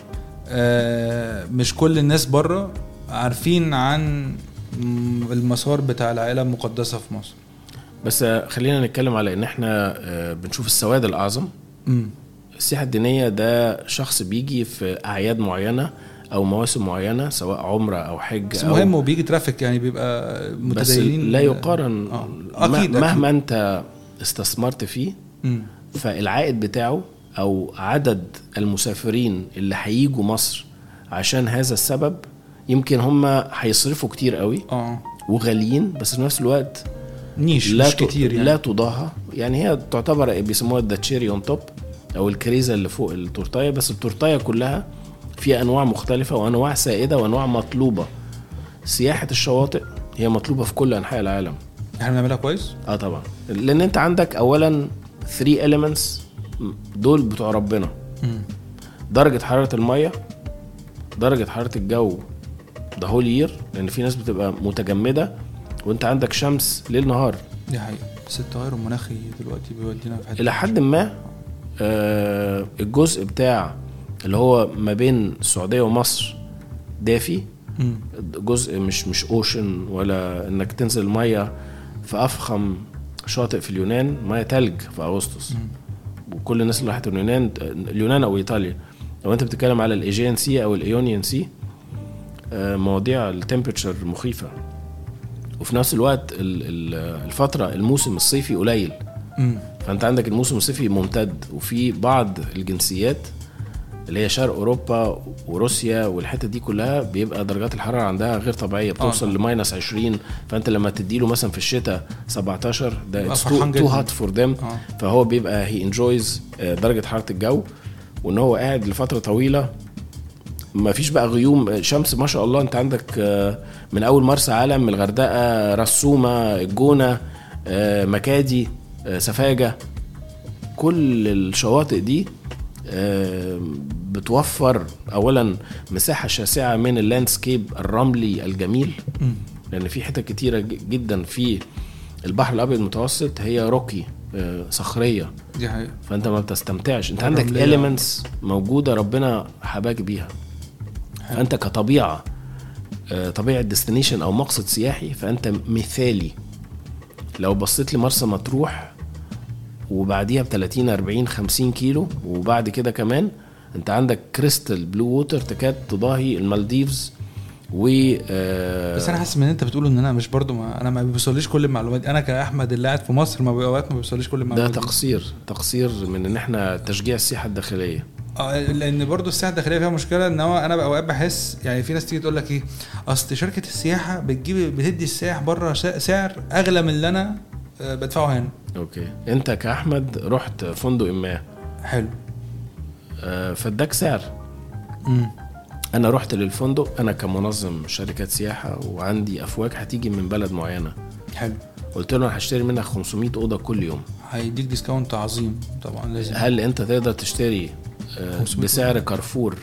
آه مش كل الناس بره عارفين عن م- المسار بتاع العائله المقدسه في مصر بس آه، خلينا نتكلم على ان احنا آه، بنشوف السواد الاعظم امم السياحة الدينية ده شخص بيجي في أعياد معينة أو مواسم معينة سواء عمرة أو حج بس أو مهم وبيجي ترافيك يعني بيبقى بس متدينين لا يقارن آه. مه- أكيد، مهما أنت استثمرت فيه مم. فالعائد بتاعه أو عدد المسافرين اللي هيجوا مصر عشان هذا السبب يمكن هم هيصرفوا كتير قوي اه وغاليين بس في نفس الوقت نيش لا مش ت- كتير يعني لا تضاهى يعني هي تعتبر بيسموها ذا تشيري اون توب او الكريزه اللي فوق التورتايه بس التورتايه كلها فيها انواع مختلفه وانواع سائده وانواع مطلوبه سياحه الشواطئ هي مطلوبه في كل انحاء العالم احنا بنعملها كويس اه طبعا لان انت عندك اولا 3 elements دول بتوع ربنا مم. درجه حراره الميه درجه حراره الجو ده هول يير لان في ناس بتبقى متجمده وانت عندك شمس ليل نهار دي حقيقه بس التغير المناخي دلوقتي بيودينا في حته الى حد ما آه، الجزء بتاع اللي هو ما بين السعوديه ومصر دافي مم. جزء مش مش اوشن ولا انك تنزل ميه في افخم شاطئ في اليونان ميه تلج في اغسطس وكل الناس اللي راحت اليونان اليونان او ايطاليا لو انت بتتكلم على الايجين سي او الايونيان سي آه، مواضيع التمبرتشر مخيفه وفي نفس الوقت ال- ال- الفتره الموسم الصيفي قليل مم. فانت عندك الموسم الصيفي ممتد وفي بعض الجنسيات اللي هي شرق اوروبا وروسيا والحته دي كلها بيبقى درجات الحراره عندها غير طبيعيه بتوصل طبعا. لماينس 20 فانت لما تديله مثلا في الشتاء 17 ده بيبقى اتس فرحان تو جداً. هات فور ذيم اه فهو بيبقى هي انجويز درجه حراره الجو وان هو قاعد لفتره طويله ما فيش بقى غيوم شمس ما شاء الله انت عندك آه، من اول مرسى علم الغردقه رسومه الجونه آه، مكادي آه، سفاجه كل الشواطئ دي آه، بتوفر اولا مساحه شاسعه من اللاندسكيب الرملي الجميل مم. لان في حتت كتيره ج- جدا في البحر الابيض المتوسط هي روكي آه، صخريه دي حقيقه فانت ما بتستمتعش انت عندك الرملية. اليمنتس موجوده ربنا حباك بيها حلو. فانت كطبيعه آه، طبيعه ديستنيشن او مقصد سياحي فانت مثالي لو بصيت لمرسى مطروح وبعديها ب 30 40 50 كيلو وبعد كده كمان انت عندك كريستال بلو ووتر تكاد تضاهي المالديفز و آه، بس انا حاسس ان انت بتقول ان انا مش برضو ما انا ما بيوصليش كل المعلومات انا كاحمد اللي قاعد في مصر ما بي- اوقات ما بيوصليش كل ده المعلومات دي. تقصير تقصير من ان احنا تشجيع السياحه الداخليه اه لان برضو السياحه الداخليه فيها مشكله ان هو انا بقى اوقات بحس يعني في ناس تيجي تقول لك ايه اصل شركه السياحه بتجيب بتدي السائح بره سا- سعر اغلى من اللي انا آه، بدفعه هنا اوكي انت كاحمد رحت فندق ما حلو آه، فاداك سعر امم انا رحت للفندق انا كمنظم شركات سياحه وعندي افواج هتيجي من بلد معينه حلو قلت له انا هشتري منك 500 اوضه كل يوم هيديك ديسكاونت عظيم طبعا لازم هل انت تقدر تشتري آه، 500 بسعر كارفور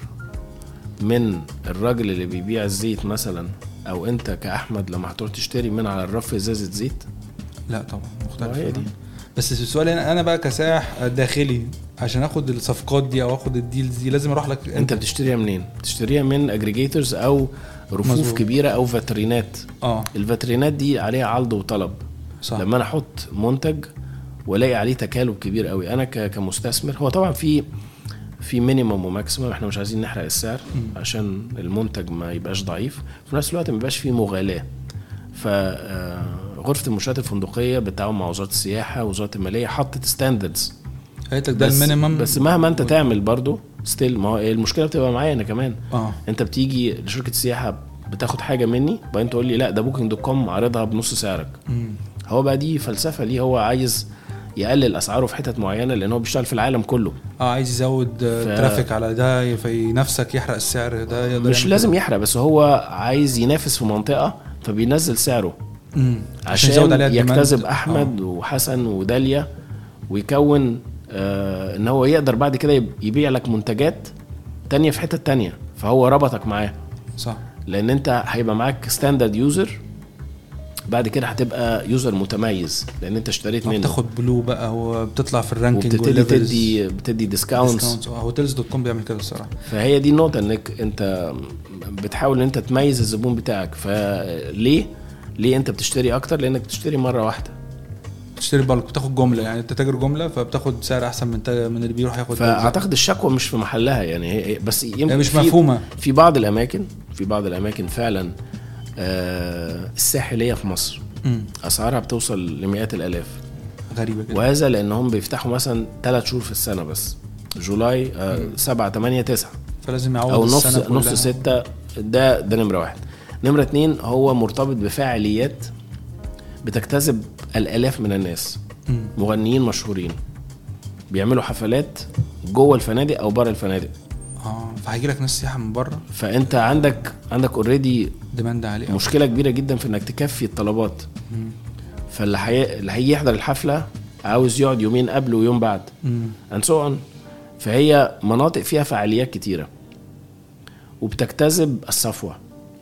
من الراجل اللي بيبيع الزيت مثلا او انت كاحمد لما هتروح تشتري من على الرف ازازه زيت لا طبعا مختلف ما هي دي. بس السؤال هنا انا بقى كسائح داخلي عشان اخد الصفقات دي او اخد الديلز دي لازم اروح لك انت بتشتريها منين بتشتريها من اجريجيتورز او رفوف مظبوط. كبيره او فاترينات اه الفاترينات دي عليها عرض وطلب صح لما انا احط منتج والاقي عليه تكالب كبير قوي انا ك- كمستثمر هو طبعا في في مينيمم وماكسيمم احنا مش عايزين نحرق السعر عشان المنتج ما يبقاش ضعيف في نفس الوقت ما يبقاش فيه مغالاه ف آه، غرفه المنشات الفندقيه بالتعاون مع وزاره السياحه ووزاره الماليه حطت ستاندردز قالت لك ده بس المينيمم بس مهما انت تعمل برضو ستيل ما هو المشكله بتبقى معايا انا كمان اه انت بتيجي لشركه السياحه بتاخد حاجه مني وبعدين تقول لي لا ده بوكينج دوت كوم عارضها بنص سعرك مم. هو بقى دي فلسفه ليه هو عايز يقلل اسعاره في حتت معينه لان هو بيشتغل في العالم كله اه عايز يزود آه، ف- ترافيك على ده فينافسك يحرق السعر ده يقدر مش يعمل لازم كده. يحرق بس هو عايز ينافس في منطقه فبينزل سعره مم. عشان يزود عليها الديماند. يجتذب آه. احمد وحسن وداليا ويكون آه ان هو يقدر بعد كده يب- يبيع لك منتجات تانية في حتة تانية فهو ربطك معاه صح لان انت هيبقى معاك ستاندرد يوزر بعد كده هتبقى يوزر متميز لان انت اشتريت منه بتاخد بلو بقى وبتطلع في الرانكينج وبتبتدي والليفلز. تدي بتدي ديسكاونتس ديسكاونتس اه هوتيلز دوت كوم بيعمل كده الصراحه فهي دي النقطة انك انت بتحاول ان انت تميز الزبون بتاعك فليه؟ ليه انت بتشتري اكتر؟ لانك بتشتري مرة واحدة بتشتري بالك بتاخد جمله يعني انت تاجر جمله فبتاخد سعر احسن من تا- من اللي بيروح ياخد فاعتقد الشكوى مش في محلها يعني هي هي- بس يمكن هي مش في- مفهومه في بعض الاماكن في بعض الاماكن فعلا آه الساحلية في مصر مم. اسعارها بتوصل لمئات الالاف غريبه كده وهذا لانهم بيفتحوا مثلا ثلاث شهور في السنة بس جولاي آه 7 8 9 فلازم يعوض او نص السنة نص كلها. ستة ده ده نمرة واحد نمرة اتنين هو مرتبط بفعاليات بتجتذب الالاف من الناس مم. مغنيين مشهورين بيعملوا حفلات جوه الفنادق او بره الفنادق اه فهيجي لك ناس سياحه من بره فانت عندك عندك اوريدي ديماند عالي أوي. مشكله كبيره جدا في انك تكفي الطلبات مم. فاللي حي... اللي هيجي يحضر الحفله عاوز يقعد يومين قبل ويوم بعد مم. and so on فهي مناطق فيها فعاليات كتيرة وبتجتذب الصفوة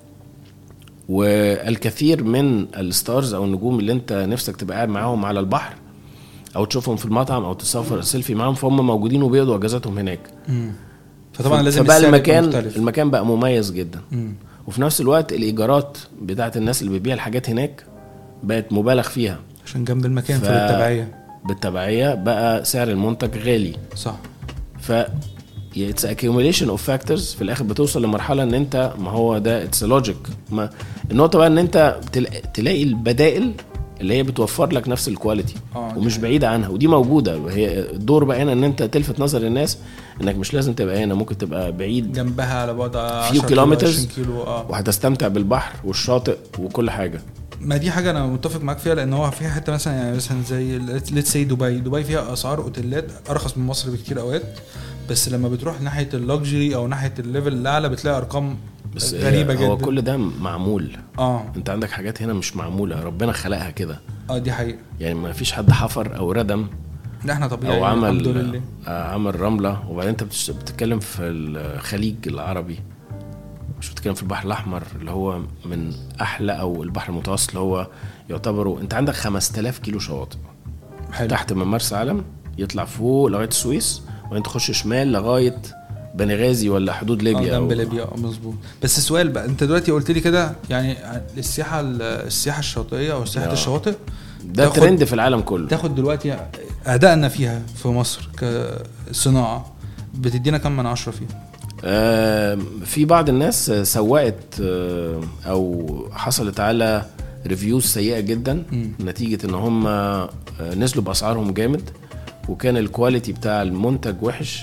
والكثير من الستارز او النجوم اللي انت نفسك تبقى قاعد معاهم على البحر او تشوفهم في المطعم او تصور سيلفي معاهم فهم موجودين وبيقضوا اجازاتهم هناك مم. فطبعا لازم فبقى السعر يبقى المكان مختلف. المكان بقى مميز جدا مم. وفي نفس الوقت الايجارات بتاعت الناس اللي بتبيع الحاجات هناك بقت مبالغ فيها عشان جنب المكان ف- فبالتبعيه بالتبعية بقى سعر المنتج غالي صح ف اتس accumulation اوف فاكتورز في الاخر بتوصل لمرحله ان انت ما هو ده اتس لوجيك ما النقطه بقى ان انت تلا- تلاقي البدائل اللي هي بتوفر لك نفس الكواليتي اه دي ومش حقيقة. بعيده عنها ودي موجوده هي الدور بقى هنا ان انت تلفت نظر الناس انك مش لازم تبقى هنا ممكن تبقى بعيد جنبها على بعد 10 كيلو كيلومترز. 20 كيلو اه وهتستمتع بالبحر والشاطئ وكل حاجه ما دي حاجه انا متفق معاك فيها لان هو في حته مثلا يعني مثلا زي ليتس سي دبي دبي فيها اسعار اوتيلات ارخص من مصر بكتير اوقات بس لما بتروح ناحيه اللكجري او ناحيه الليفل الاعلى بتلاقي ارقام بس غريبه جدا هو كل ده معمول اه انت عندك حاجات هنا مش معموله ربنا خلقها كده اه دي حقيقه يعني ما فيش حد حفر او ردم لا احنا طبيعي او الحمد عمل لله آه، عمل رمله وبعدين انت بتش- بتتكلم في الخليج العربي مش بتتكلم في البحر الاحمر اللي هو من احلى او البحر المتوسط اللي هو يعتبروا انت عندك 5000 كيلو شواطئ حلو تحت من مرسى علم يطلع فوق لغايه السويس وبعدين تخش شمال لغايه بنغازي ولا حدود اه ليبيا جنب أو- ليبيا اه مظبوط بس السؤال بقى انت دلوقتي قلت لي كده يعني السياحه السياحه الشاطئيه او سياحه آه. الشواطئ ده تاخد- ترند في العالم كله تاخد دلوقتي ادائنا فيها في مصر كصناعه بتدينا كم من عشرة فيها آه، في بعض الناس سوقت آه، او حصلت على ريفيوز سيئه جدا مم. نتيجه ان هم آه، نزلوا باسعارهم جامد وكان الكواليتي بتاع المنتج وحش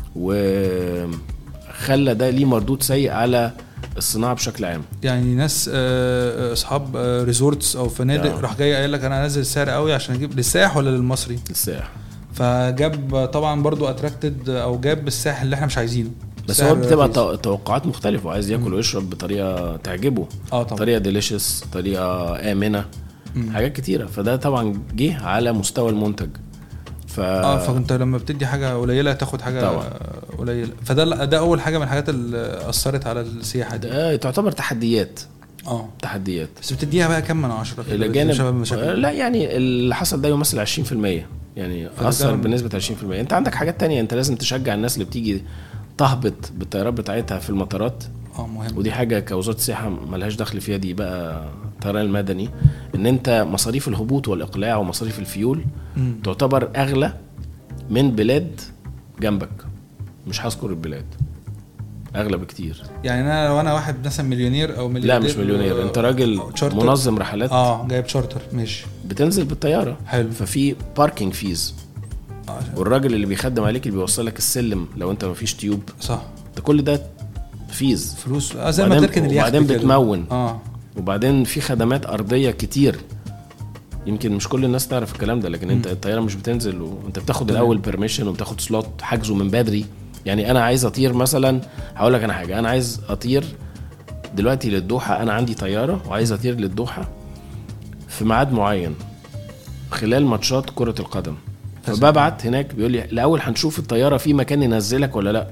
وخلى ده ليه مردود سيء على الصناعه بشكل عام يعني ناس آه، اصحاب آه، ريزورتس او فنادق آه. راح جاي قايل لك انا هنزل السعر قوي عشان اجيب للسائح ولا للمصري السائح فجاب طبعا برضو اتراكتد او جاب الساحل اللي احنا مش عايزينه بس سعر هو بتبقى رخيص. تو- توقعات مختلفه وعايز ياكل ويشرب بطريقه تعجبه اه طبعا طريقه ديليشس طريقه امنه مم. حاجات كتيره فده طبعا جه على مستوى المنتج ف اه فانت لما بتدي حاجه قليله تاخد حاجه طبعا. قليله فده ده اول حاجه من الحاجات اللي اثرت على السياحه دي ده تعتبر تحديات اه تحديات بس بتديها بقى كم من عشرة كده؟ الى بسبب جانب المشاكل لا يعني اللي حصل ده يمثل 20% يعني فده اثر ده- بنسبه 20% انت عندك حاجات تانية انت لازم تشجع الناس اللي بتيجي تهبط بالطيارات بتاعتها في المطارات اه مهم ودي حاجه كوزاره السياحه ملهاش دخل فيها دي بقى الطيران المدني ان انت مصاريف الهبوط والاقلاع ومصاريف الفيول مم. تعتبر اغلى من بلاد جنبك مش هذكر البلاد اغلى بكتير يعني انا لو انا واحد مثلا مليونير او لا مليونير مش مليونير انت راجل شارتر. منظم رحلات اه جايب شارتر ماشي بتنزل بالطياره حلو ففي باركينج فيز آه، والراجل اللي بيخدم عليك اللي بيوصلك السلم لو انت مفيش تيوب صح ده كل ده فيز فلوس آه زي ما وبعدين- تركن اليخت وبعدين كده. بتمون. اه وبعدين في خدمات ارضيه كتير يمكن مش كل الناس تعرف الكلام ده لكن انت الطياره مش بتنزل وانت بتاخد تمام. الاول بيرميشن وبتاخد سلوت حجزه من بدري يعني انا عايز اطير مثلا هقول لك انا حاجه انا عايز اطير دلوقتي للدوحه انا عندي طياره وعايز اطير للدوحه في ميعاد معين خلال ماتشات كره القدم فببعت هناك بيقول لي الاول هنشوف الطياره في مكان ينزلك ولا لا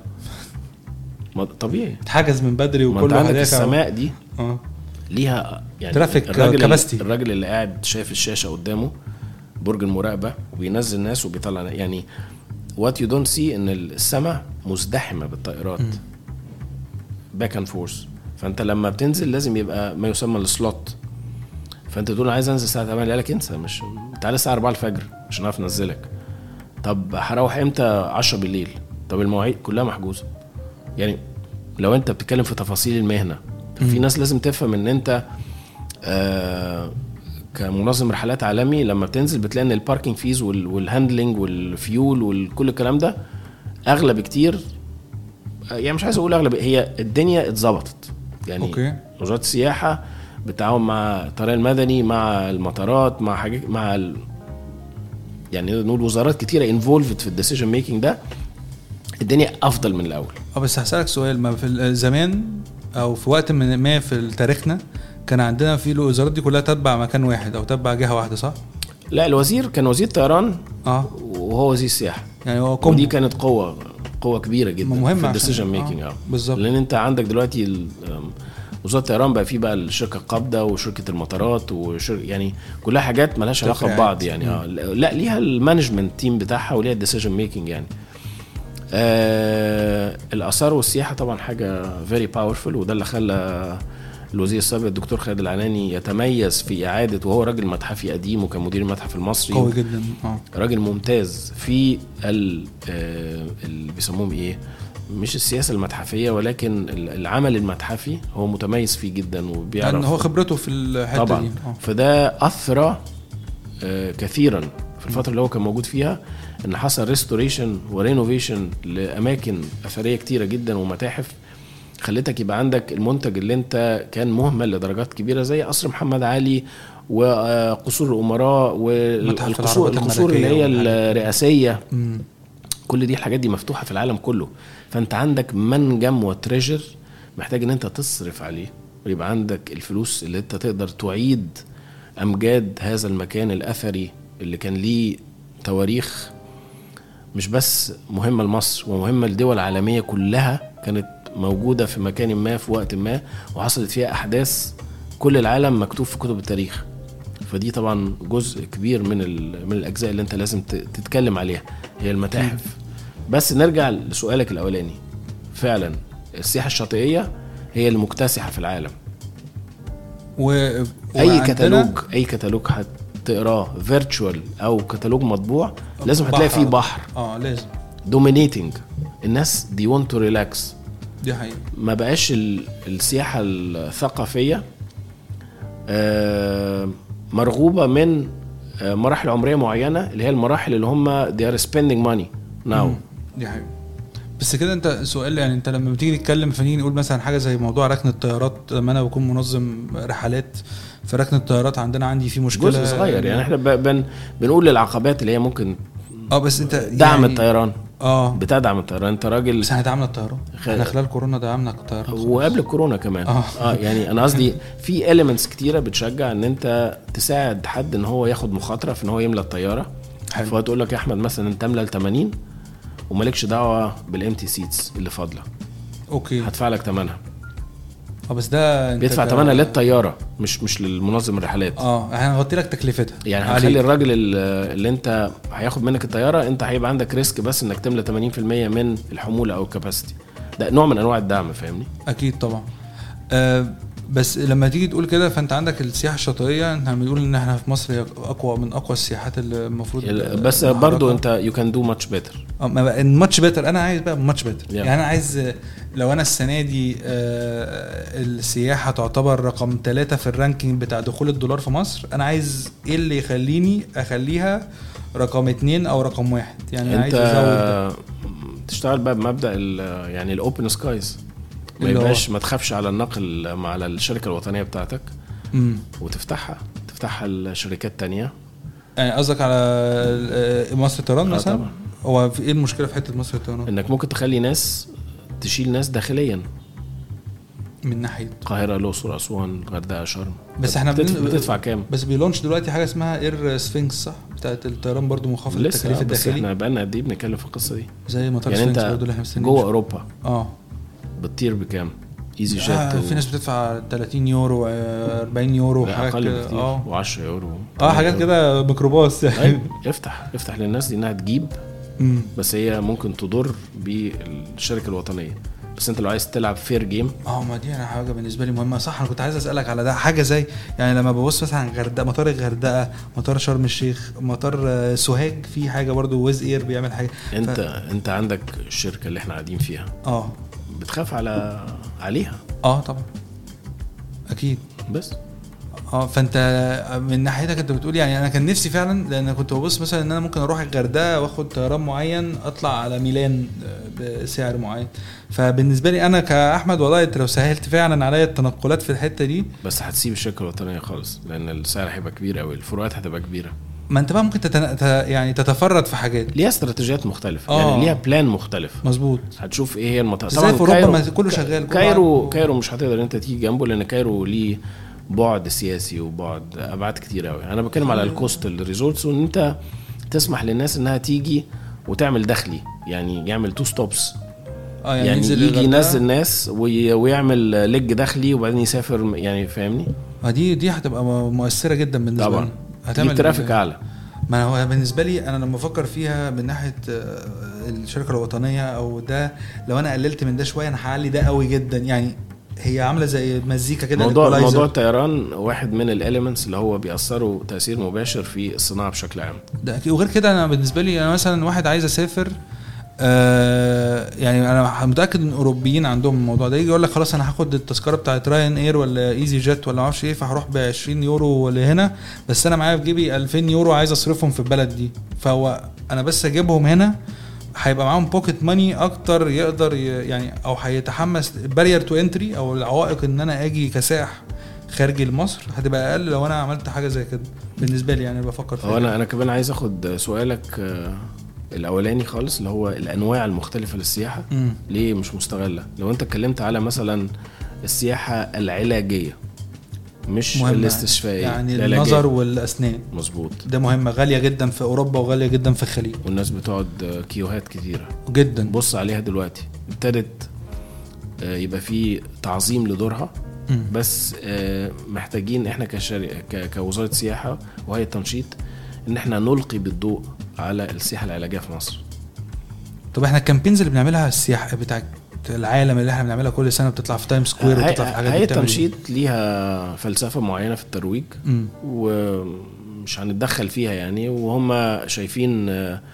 ما طبيعي اتحجز من بدري ما انت وكله عندك هداك السماء دي اه ليها يعني ترافيك الراجل كاباسيتي. الراجل اللي قاعد شايف الشاشه قدامه برج المراقبه وبينزل ناس وبيطلع يعني وات يو دونت سي ان السماء مزدحمه بالطائرات باك اند فورس فانت لما بتنزل لازم يبقى ما يسمى السلوت فانت تقول أنا عايز انزل الساعه 8 قال لك انسى مش تعالى الساعه 4 الفجر عشان نعرف ننزلك طب هروح امتى 10 بالليل طب المواعيد كلها محجوزه يعني لو انت بتتكلم في تفاصيل المهنه في ناس لازم تفهم ان انت آه كمنظم رحلات عالمي لما بتنزل بتلاقي ان الباركينج فيز وال- والهاندلنج والفيول وكل الكلام ده اغلى بكتير آه، يعني مش عايز اقول اغلى ب- هي الدنيا اتظبطت يعني أوكي. وزاره السياحه بالتعاون مع الطيران المدني مع المطارات مع حاجات مع ال... يعني نقول وزارات كتيره انفولفد في الديسيجن ميكنج ده الدنيا افضل من الاول اه بس هسألك سؤال ما في ال- زمان او في وقت من ما في تاريخنا كان عندنا في الوزارات دي كلها تتبع مكان واحد او تتبع جهه واحده صح؟ لا الوزير كان وزير طيران اه وهو وزير السياحه يعني هو ودي كومبو كانت قوه قوه كبيره جدا مهمة في عشان- الديسيجن آه، ميكنج اه بالظبط. لان انت عندك دلوقتي ال- آم، وزاره الطيران بقى في بقى الشركه القابضه وشركه المطارات وشر يعني كلها حاجات مالهاش علاقه تفريعات. ببعض يعني اه لا ليها المانجمنت تيم بتاعها وليها الديسيجن ميكنج يعني آه الاثار والسياحه طبعا حاجه فيري باورفul وده اللي خلى الوزير السابق الدكتور خالد العناني يتميز في اعاده وهو راجل متحفي قديم وكان مدير المتحف المصري قوي جدا اه راجل ممتاز في ال- آه، اللي بيسموهم ايه مش السياسه المتحفيه ولكن ال- العمل المتحفي هو متميز فيه جدا وبيعرف لان هو خبرته في الحته طبعا دي اه فده اثرى آه، كثيرا في الفتره اللي هو كان موجود فيها ان حصل ريستوريشن ورينوفيشن لاماكن اثريه كتيره جدا ومتاحف خلتك يبقى عندك المنتج اللي انت كان مهمل لدرجات كبيره زي قصر محمد علي وقصور الامراء متحف والقصور العربات القصور اللي هي الملكية والحاجات الرئاسيه مم. كل دي الحاجات دي مفتوحه في العالم كله فانت عندك منجم وتريجر محتاج ان انت تصرف عليه ويبقى عندك الفلوس اللي انت تقدر تعيد امجاد هذا المكان الاثري اللي كان ليه تواريخ مش بس مهمه لمصر ومهمه لدول عالميه كلها كانت موجوده في مكان ما في وقت ما وحصلت فيها احداث كل العالم مكتوب في كتب التاريخ فدي طبعا جزء كبير من ال- من الاجزاء اللي انت لازم ت- تتكلم عليها هي المتاحف بس نرجع لسؤالك الاولاني فعلا السياحه الشاطئيه هي المكتسحه في العالم و... اي وعندنا- كتالوج اي كتالوج تقراه فيرتشوال او كتالوج مطبوع لازم هتلاقي فيه بحر اه لازم دومينيتنج الناس دي وونت تو ريلاكس دي حقيقة ما بقاش ال- السياحه الثقافيه آه، مرغوبه من آه، مراحل عمريه معينه اللي هي المراحل اللي هم they are spending money now مم. دي حقيقة بس كده انت سؤال يعني انت لما بتيجي تتكلم فنيجي نقول مثلا حاجه زي موضوع ركن الطيارات لما انا بكون منظم رحلات في ركن الطيارات عندنا عندي في مشكله جزء صغير يعني احنا ب- بن بنقول العقبات اللي هي ممكن اه بس انت دعم يعني الطيران اه بتدعم الطيران انت راجل بس احنا دعمنا الطيران خ- احنا خلال كورونا دعمنا الطيران خالص. وقبل الكورونا كمان آه. اه, يعني انا قصدي في اليمنتس كتيره بتشجع ان انت تساعد حد ان هو ياخد مخاطره في ان هو يملى الطياره حلو. فهو تقول لك يا احمد مثلا انت املى ال 80 ومالكش دعوه بالامتي سيتس اللي فاضله اوكي هدفع لك ثمنها اه بس ده انت بيدفع ك- ثمنها للطياره مش مش للمنظم الرحلات اه احنا هنغطي لك تكلفتها يعني عليك. هنخلي الراجل ال- اللي انت هياخد منك الطياره انت هيبقى عندك ريسك بس انك تملى 80% من الحموله او الكباسيتي ده نوع من انواع الدعم فاهمني اكيد طبعا آه بس لما تيجي تقول كده فانت عندك السياحه الشاطئيه احنا بنقول ان احنا في مصر هي اقوى من اقوى السياحات اللي المفروض ال- بس محركة. برضو انت يو كان دو ماتش بيتر ماتش بيتر انا عايز بقى ماتش بيتر Yeah. يعني انا عايز آه، لو انا السنه دي آه، السياحه تعتبر رقم ثلاثة في الرانكينج بتاع دخول الدولار في مصر انا عايز ايه اللي يخليني اخليها رقم اتنين او رقم واحد يعني أنا عايز ازود ده. انت تشتغل بقى بمبدا ال- يعني الاوبن سكايز ما اللي هو- يبقاش ما تخافش على النقل مع على الشركه الوطنيه بتاعتك مم. وتفتحها تفتحها لشركات تانية يعني قصدك على آه، مصر الطيران آه مثلا طبعا. هو في ايه المشكله في حته مصر الطيران انك ممكن تخلي ناس تشيل ناس داخليا من ناحيه القاهره الاقصر اسوان الغردقه شرم بس احنا بتدفع, بن- بتدفع كام بس بيلونش دلوقتي حاجه اسمها اير سفنكس صح بتاعت الطيران برضو منخفض لسه التكاليف آه، بس الداخلي احنا بقالنا قد ايه بنتكلم في القصه دي زي مطار يعني سفنكس انت برضو اللي احنا مستنيين جوه اوروبا اه بتطير بكام ايزي جيت آه و- في ناس بتدفع 30 يورو آه، 40 يورو لا حاجات اقل كده بكتير اه و10 يورو اه حاجات كده ميكروباص ايوه افتح افتح للناس دي انها تجيب مم. بس هي ممكن تضر بالشركه الوطنيه بس انت لو عايز تلعب فير جيم اه ما دي انا حاجه بالنسبه لي مهمه صح انا كنت عايز اسالك على ده حاجه زي يعني لما ببص مثلا على الغردقه مطار الغردقه مطار شرم الشيخ مطار آه، سوهاج في حاجه برضو ويز اير بيعمل حاجه انت انت عندك الشركه اللي احنا قاعدين فيها اه بتخاف على عليها اه طبعا اكيد بس اه فانت من ناحيتك انت بتقول يعني انا كان نفسي فعلا لان كنت ببص مثلا ان انا ممكن اروح الغردقه واخد طيران معين اطلع على ميلان آه، بسعر معين فبالنسبه لي انا كاحمد والله انت لو سهلت فعلا عليا التنقلات في الحته دي بس هتسيب الشركه الوطنيه خالص لان السعر هيبقى كبير قوي الفروقات هتبقى كبيره ما انت بقى ممكن تتن... ت- يعني تتفرد في حاجات ليها استراتيجيات مختلفه آه. يعني ليها بلان مختلف مظبوط هتشوف ايه هي المنطقه زي في اوروبا ما كله شغال كله كايرو عنده- كايرو مش هتقدر انت تيجي جنبه لان كايرو ليه بعد سياسي وبعد ابعاد كتير قوي انا بتكلم على الكوستال ريزورتس وان انت تسمح للناس انها تيجي وتعمل دخلي يعني يعمل تو ستوبس اه يعني, يعني, ينزل يجي الغردقة. ينزل ناس وي- ويعمل لج دخلي وبعدين يسافر يعني فاهمني آه دي دي هتبقى م- مؤثره جدا بالنسبه طبعا لي هتعمل ترافيك اعلى ما هو بالنسبه لي انا لما بفكر فيها من ناحيه آه، الشركه الوطنيه او ده لو انا قللت من ده شويه انا هعلي ده قوي جدا يعني هي عامله زي مزيكا كده موضوع الإيكولايزر. موضوع الطيران واحد من الاليمنتس اللي هو بيأثروا تأثير مباشر في الصناعة بشكل عام ده أكيد. وغير كده انا بالنسبه لي انا مثلا واحد عايز اسافر آه يعني انا متاكد ان الاوروبيين عندهم الموضوع ده يجي يقول لك خلاص انا هاخد التذكره بتاعت راين اير ولا ايزي جيت ولا معرفش ايه فهروح ب 20 يورو لهنا بس انا معايا في جيبي 2000 يورو عايز اصرفهم في البلد دي فهو انا بس اجيبهم هنا هيبقى معاهم بوكيت ماني اكتر يقدر ي- يعني او هيتحمس بارير تو انتري او العوائق ان انا اجي كسائح خارجي لمصر هتبقى اقل لو انا عملت حاجه زي كده بالنسبه لي يعني بفكر هو فيها انا انا كمان عايز اخد سؤالك آه، الاولاني خالص اللي هو الانواع المختلفة للسياحة مم. ليه مش مستغلة لو انت اتكلمت على مثلا السياحة العلاجية مش مهمة الاستشفائية يعني العلاجية. النظر والاسنان مظبوط ده مهمه غاليه جدا في اوروبا وغاليه جدا في الخليج والناس بتقعد آه، كيوهات كتيرة جدا بص عليها دلوقتي ابتدت آه، يبقى في تعظيم لدورها مم. بس آه، محتاجين احنا كشركه ك- كوزاره سياحه وهي التنشيط ان احنا نلقي بالضوء على السياحه العلاجيه في مصر طب احنا الكامبينز اللي بنعملها السياحه بتاع العالم اللي احنا بنعملها كل سنه بتطلع في تايم سكوير وبتطلع في حاجات هي دي بتعمل إيه؟ التنشيط ليها فلسفه معينه في الترويج مم. مش هنتدخل فيها يعني وهم شايفين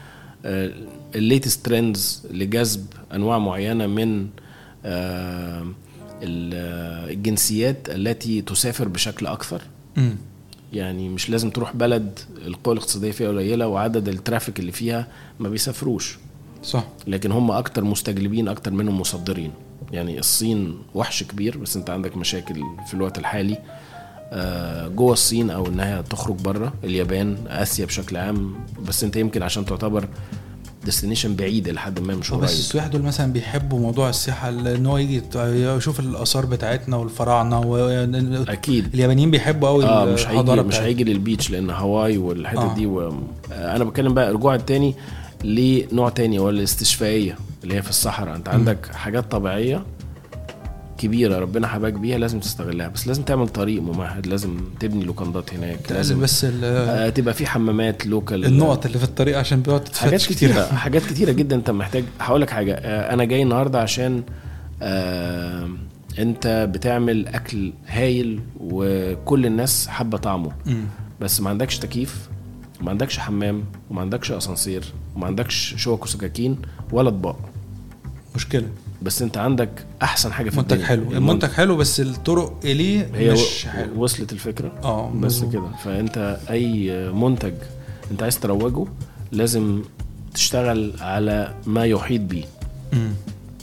الليتست ترندز لجذب انواع معينه من آه، ال- الجنسيات التي تسافر بشكل اكثر مم. يعني مش لازم تروح بلد القوى الاقتصاديه فيها قليله وعدد الترافيك اللي فيها ما بيسافروش صح لكن هم اكتر مستجلبين اكتر منهم مصدرين يعني الصين وحش كبير بس انت عندك مشاكل في الوقت الحالي آه، جوه الصين او انها تخرج بره اليابان اسيا بشكل عام بس انت يمكن عشان تعتبر ديستنيشن بعيد لحد ما مش بس قريب السياح دول مثلا بيحبوا موضوع السياحه ان هو يجي يت- يشوف الاثار بتاعتنا والفراعنه واليابانيين اكيد بيحبوا قوي اه مش هيجي الحضاره مش بتاعتنا. هيجي للبيتش لان هواي والحتت آه. دي و... آه، انا بتكلم بقى رجوع التاني لنوع تاني هو الاستشفائيه اللي هي في الصحراء انت عندك حاجات طبيعيه كبيره ربنا حباك بيها لازم تستغلها بس لازم تعمل طريق ممهد لازم تبني لوكندات هناك تقلل لازم بس ال- آه تبقى في حمامات لوكال النقط اللي في الطريق عشان بيقعد حاجات تتفتش كتيرة كتير حاجات كتيرة جدا انت محتاج هقول لك حاجة آه، انا جاي النهاردة عشان آه انت بتعمل اكل هايل وكل الناس حابة طعمه مم. بس ما عندكش تكييف وما عندكش حمام وما عندكش اسانسير وما عندكش شوك وسكاكين ولا اطباق مشكله بس انت عندك احسن حاجة في منتج الدنيا حلو المنتج حلو بس الطرق اليه هي مش و- حلو وصلت الفكرة اه بس مظبوط. كده فانت اي منتج انت عايز تروجه لازم تشتغل على ما يحيط بيه مم.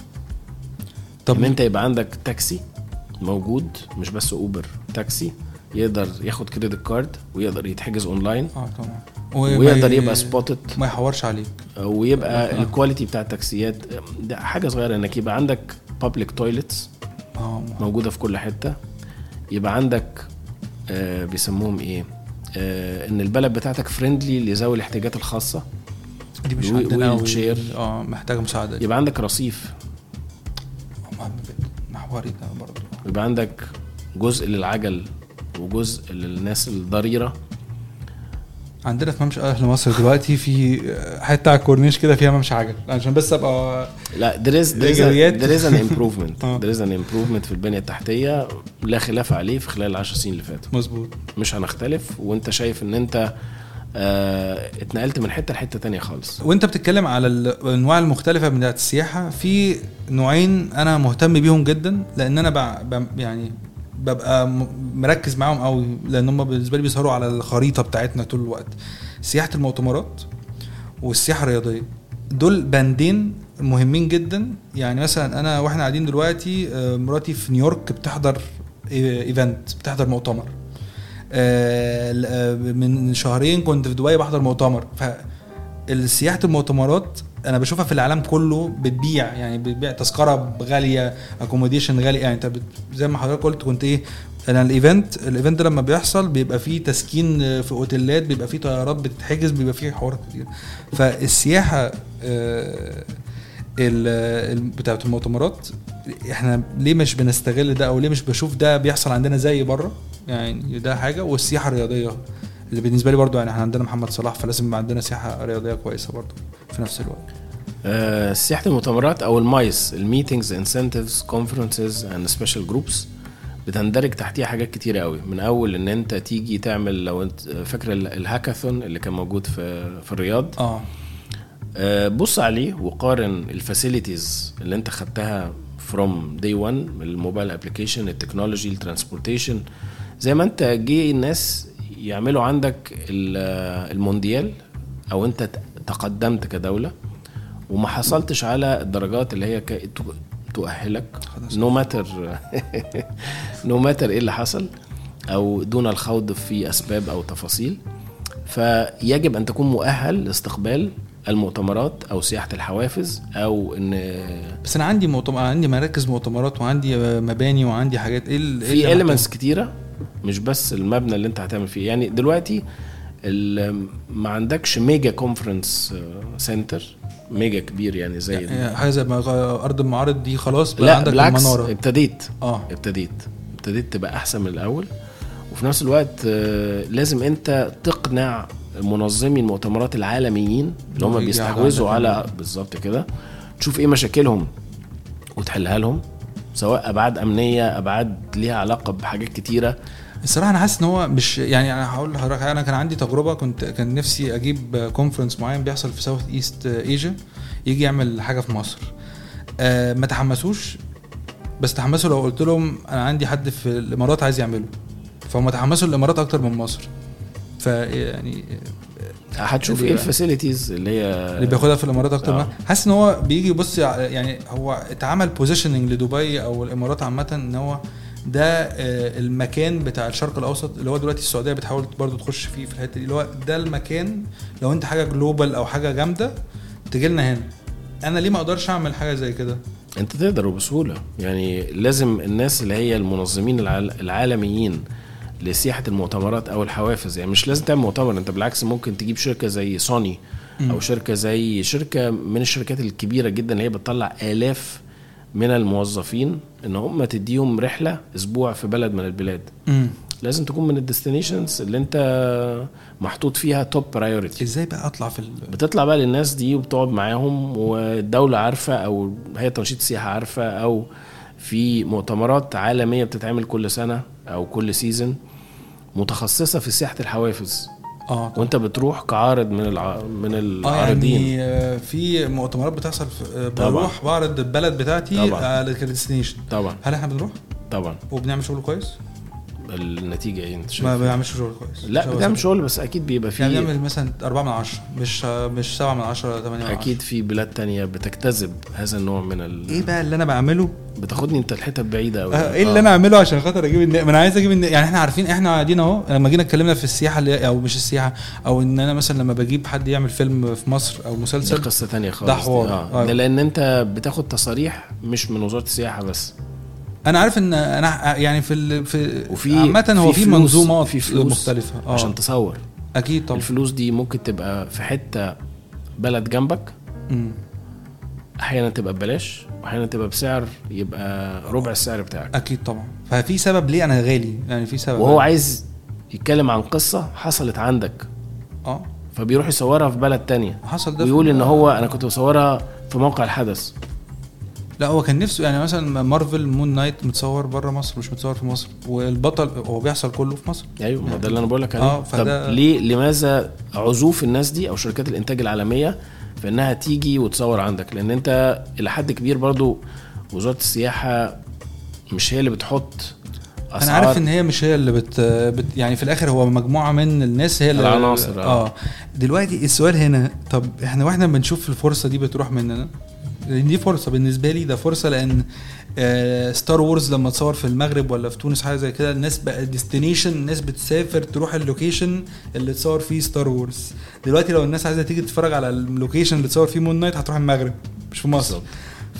طب طب ان انت يبقى عندك تاكسي موجود مش بس اوبر تاكسي يقدر ياخد كريدت كارد ويقدر يتحجز اونلاين اه طبعا وما ويقدر ي- يبقى سبوتد ما يحورش عليك ويبقى آه. الكواليتي بتاع التاكسيات ده حاجه صغيره انك يبقى عندك بابليك تويلتس اه موجوده في كل حته يبقى عندك آه بيسموهم ايه آه ان البلد بتاعتك فريندلي لذوي الاحتياجات الخاصه دي مش وي- عندنا ويل أوي. شير. اه محتاجه مساعده دي يبقى عندك رصيف مهم جدا محوري ده برضه يبقى عندك جزء للعجل وجزء للناس الضريره عندنا في ممشى اهل مصر دلوقتي في حته على الكورنيش كده فيها ممشى عجل عشان بس ابقى لا there is there is, a, الإيجابيات. there is an improvement آه. there is an improvement في البنية التحتية لا خلاف عليه في خلال العشر سنين اللي فاتوا مظبوط مش هنختلف وانت شايف ان انت آه اتنقلت من حتة لحتة تانية خالص وانت بتتكلم على الانواع المختلفه من بتاعت السياحه في نوعين انا مهتم بيهم جدا لان انا ب... ب... يعني ببقى م- مركز معاهم قوي لان هم بالنسبه لي بيظهروا على الخريطه بتاعتنا طول الوقت سياحه المؤتمرات والسياحه الرياضيه دول بندين مهمين جدا يعني مثلا انا واحنا قاعدين دلوقتي آه، مراتي في نيويورك بتحضر ايفنت بتحضر مؤتمر آه، ل- آه، من شهرين كنت في دبي بحضر مؤتمر فالسياحة المؤتمرات انا بشوفها في العالم كله بتبيع يعني بتبيع تذكره غاليه اكوموديشن غالي يعني انت بت- زي ما حضرتك قلت كنت ايه انا الايفنت الايفنت ده لما بيحصل بيبقى فيه تسكين في اوتيلات بيبقى فيه طيارات بتتحجز بيبقى فيه حوارات كتير فالسياحه آه، ال- ال- بتاعه المؤتمرات احنا ليه مش بنستغل ده او ليه مش بشوف ده بيحصل عندنا زي بره يعني ده حاجه والسياحه الرياضيه اللي بالنسبه لي برضو يعني احنا عندنا محمد صلاح فلازم يبقى عندنا سياحه رياضيه كويسه برضو في نفس الوقت آه سياحة المؤتمرات او المايس الميتينجز انسنتيفز كونفرنسز اند سبيشال جروبس بتندرج تحتيها حاجات كتيرة قوي من اول ان انت تيجي تعمل لو انت فاكر ال- الهاكاثون اللي كان موجود في في الرياض اه آه، بص عليه وقارن الفاسيلتيز اللي انت خدتها فروم داي 1 الموبايل ابلكيشن التكنولوجي الترانسبورتيشن زي ما انت جه الناس يعملوا عندك ال- آه، المونديال او انت ت- تقدمت كدوله وما حصلتش على الدرجات اللي هي ك- ت- تؤهلك نو ماتر نو ماتر ايه اللي حصل او دون الخوض في اسباب او تفاصيل فيجب ان تكون مؤهل لاستقبال المؤتمرات او سياحه الحوافز او ان بس انا عندي مؤتمر عندي مراكز مؤتمرات وعندي مباني وعندي حاجات ايه ال- إيه في اللي اليمنتس محتاج؟ كتيره مش بس المبنى اللي انت هتعمل فيه يعني دلوقتي ال- ما عندكش ميجا كونفرنس سنتر ميجا كبير يعني زي يعني حاجه زي ما ارض المعارض دي خلاص بقى لا عندك بالعكس المناره ابتديت اه ابتديت ابتديت تبقى احسن من الاول وفي نفس الوقت آه، لازم انت تقنع منظمي المؤتمرات العالميين اللي هم يجي بيستحوذوا على على بالظبط كده تشوف ايه مشاكلهم وتحلها لهم سواء ابعاد امنيه ابعاد ليها علاقه بحاجات كتيره الصراحه انا حاسس ان هو مش يعني انا هقول لحضرتك انا كان عندي تجربه كنت كان نفسي اجيب كونفرنس معين بيحصل في ساوث ايست ايجا يجي يعمل حاجه في مصر آه ما تحمسوش بس تحمسوا لو قلت لهم انا عندي حد في الامارات عايز يعمله فهم تحمسوا الامارات اكتر من مصر فيعني هتشوف اللي ايه بقى- الفاسيلتيز اللي هي اللي بياخدها في الامارات اكتر آه. من حاسس ان هو بيجي يبص على- يعني هو اتعمل بوزيشننج لدبي او الامارات عامه ان هو ده آه، المكان بتاع الشرق الاوسط اللي هو دلوقتي السعوديه بتحاول برضو تخش فيه في الحته دي اللي هو ده المكان لو انت حاجه جلوبال او حاجه جامده تجي لنا هنا انا ليه ما اقدرش اعمل حاجه زي كده انت تقدر وبسهوله يعني لازم الناس اللي هي المنظمين العال- العالميين لسياحه المؤتمرات او الحوافز يعني مش لازم تعمل مؤتمر انت بالعكس ممكن تجيب شركه زي سوني مم. او شركه زي شركه من الشركات الكبيره جدا اللي هي بتطلع الاف من الموظفين ان هم تديهم رحله اسبوع في بلد من البلاد امم لازم تكون من الديستنيشنز اللي انت محطوط فيها توب برايورتي ازاي بقى اطلع في ال... بتطلع بقى للناس دي وبتقعد معاهم والدولة عارفة أو هي تنشيط السياحة عارفة أو في مؤتمرات عالمية بتتعمل كل سنة أو كل سيزن متخصصة في سياحة الحوافز اه طبعا. وانت بتروح كعارض من الع... من اه العارضين يعني آه، في مؤتمرات بتحصل في آه، طبعا. بروح بعرض البلد بتاعتي طبعا. على كديستنيشن طبعا هل احنا بنروح طبعا وبنعمل شغل كويس؟ النتيجة ايه انت ما شايف بنعملش شغل كويس لا مش بتعمل بس- شغل بس اكيد بيبقى يعني فيه بنعمل مثلا 4 من 10 مش مش 7 من 10 ولا 8 من 10 اكيد في بلاد تانية بتجتذب هذا النوع من ال... ايه بقى اللي انا بعمله؟ بتاخدني انت لحتت بعيدة أوي آه ايه اللي انا اعمله عشان خاطر اجيب الناس ما انا عايز اجيب الناس يعني احنا عارفين احنا قاعدين اهو لما جينا اتكلمنا في السياحه اللي او مش السياحه او ان انا مثلا لما بجيب حد يعمل فيلم في مصر او دي مسلسل قصة تانية خالص ده دي. حوار. اه آه. ده لان انت بتاخد تصاريح مش من وزارة السياحة بس انا عارف ان انا يعني في ال... في وفي عامه هو في, فلوس- منظومات في فلوس مختلفه اه عشان تصور اكيد طبعا الفلوس دي ممكن تبقى في حتة بلد جنبك مم. احيانا تبقى ببلاش واحيانا تبقى بسعر يبقى ربع السعر بتاعك اكيد طبعا ففي سبب ليه انا غالي يعني في سبب وهو عايز يتكلم عن قصة حصلت عندك اه فبيروح يصورها في بلد تانية حصل ده ويقول في- ان هو انا كنت بصورها في موقع الحدث لا هو كان نفسه يعني مثلا مارفل مون نايت متصور بره مصر مش متصور في مصر والبطل هو بيحصل كله في مصر ايوه ما ده اللي انا بقول لك آه، عليه فده- طب ليه لماذا عزوف الناس دي او شركات الانتاج العالميه في انها تيجي وتصور عندك لان انت الى حد كبير برضو وزاره السياحه مش هي اللي بتحط انا اسعار عارف ان هي مش هي اللي بت, بت يعني في الاخر هو مجموعه من الناس هي اللي العناصر، آه. اه دلوقتي السؤال هنا طب احنا واحنا بنشوف الفرصه دي بتروح مننا لان دي فرصه بالنسبه لي ده فرصه لان آه ستار وورز لما تصور في المغرب ولا في تونس حاجه زي كده الناس بقى ديستنيشن الناس بتسافر تروح اللوكيشن اللي تصور فيه ستار وورز دلوقتي لو الناس عايزه تيجي تتفرج على اللوكيشن اللي تصور فيه مون نايت هتروح المغرب مش في مصر بالظبط.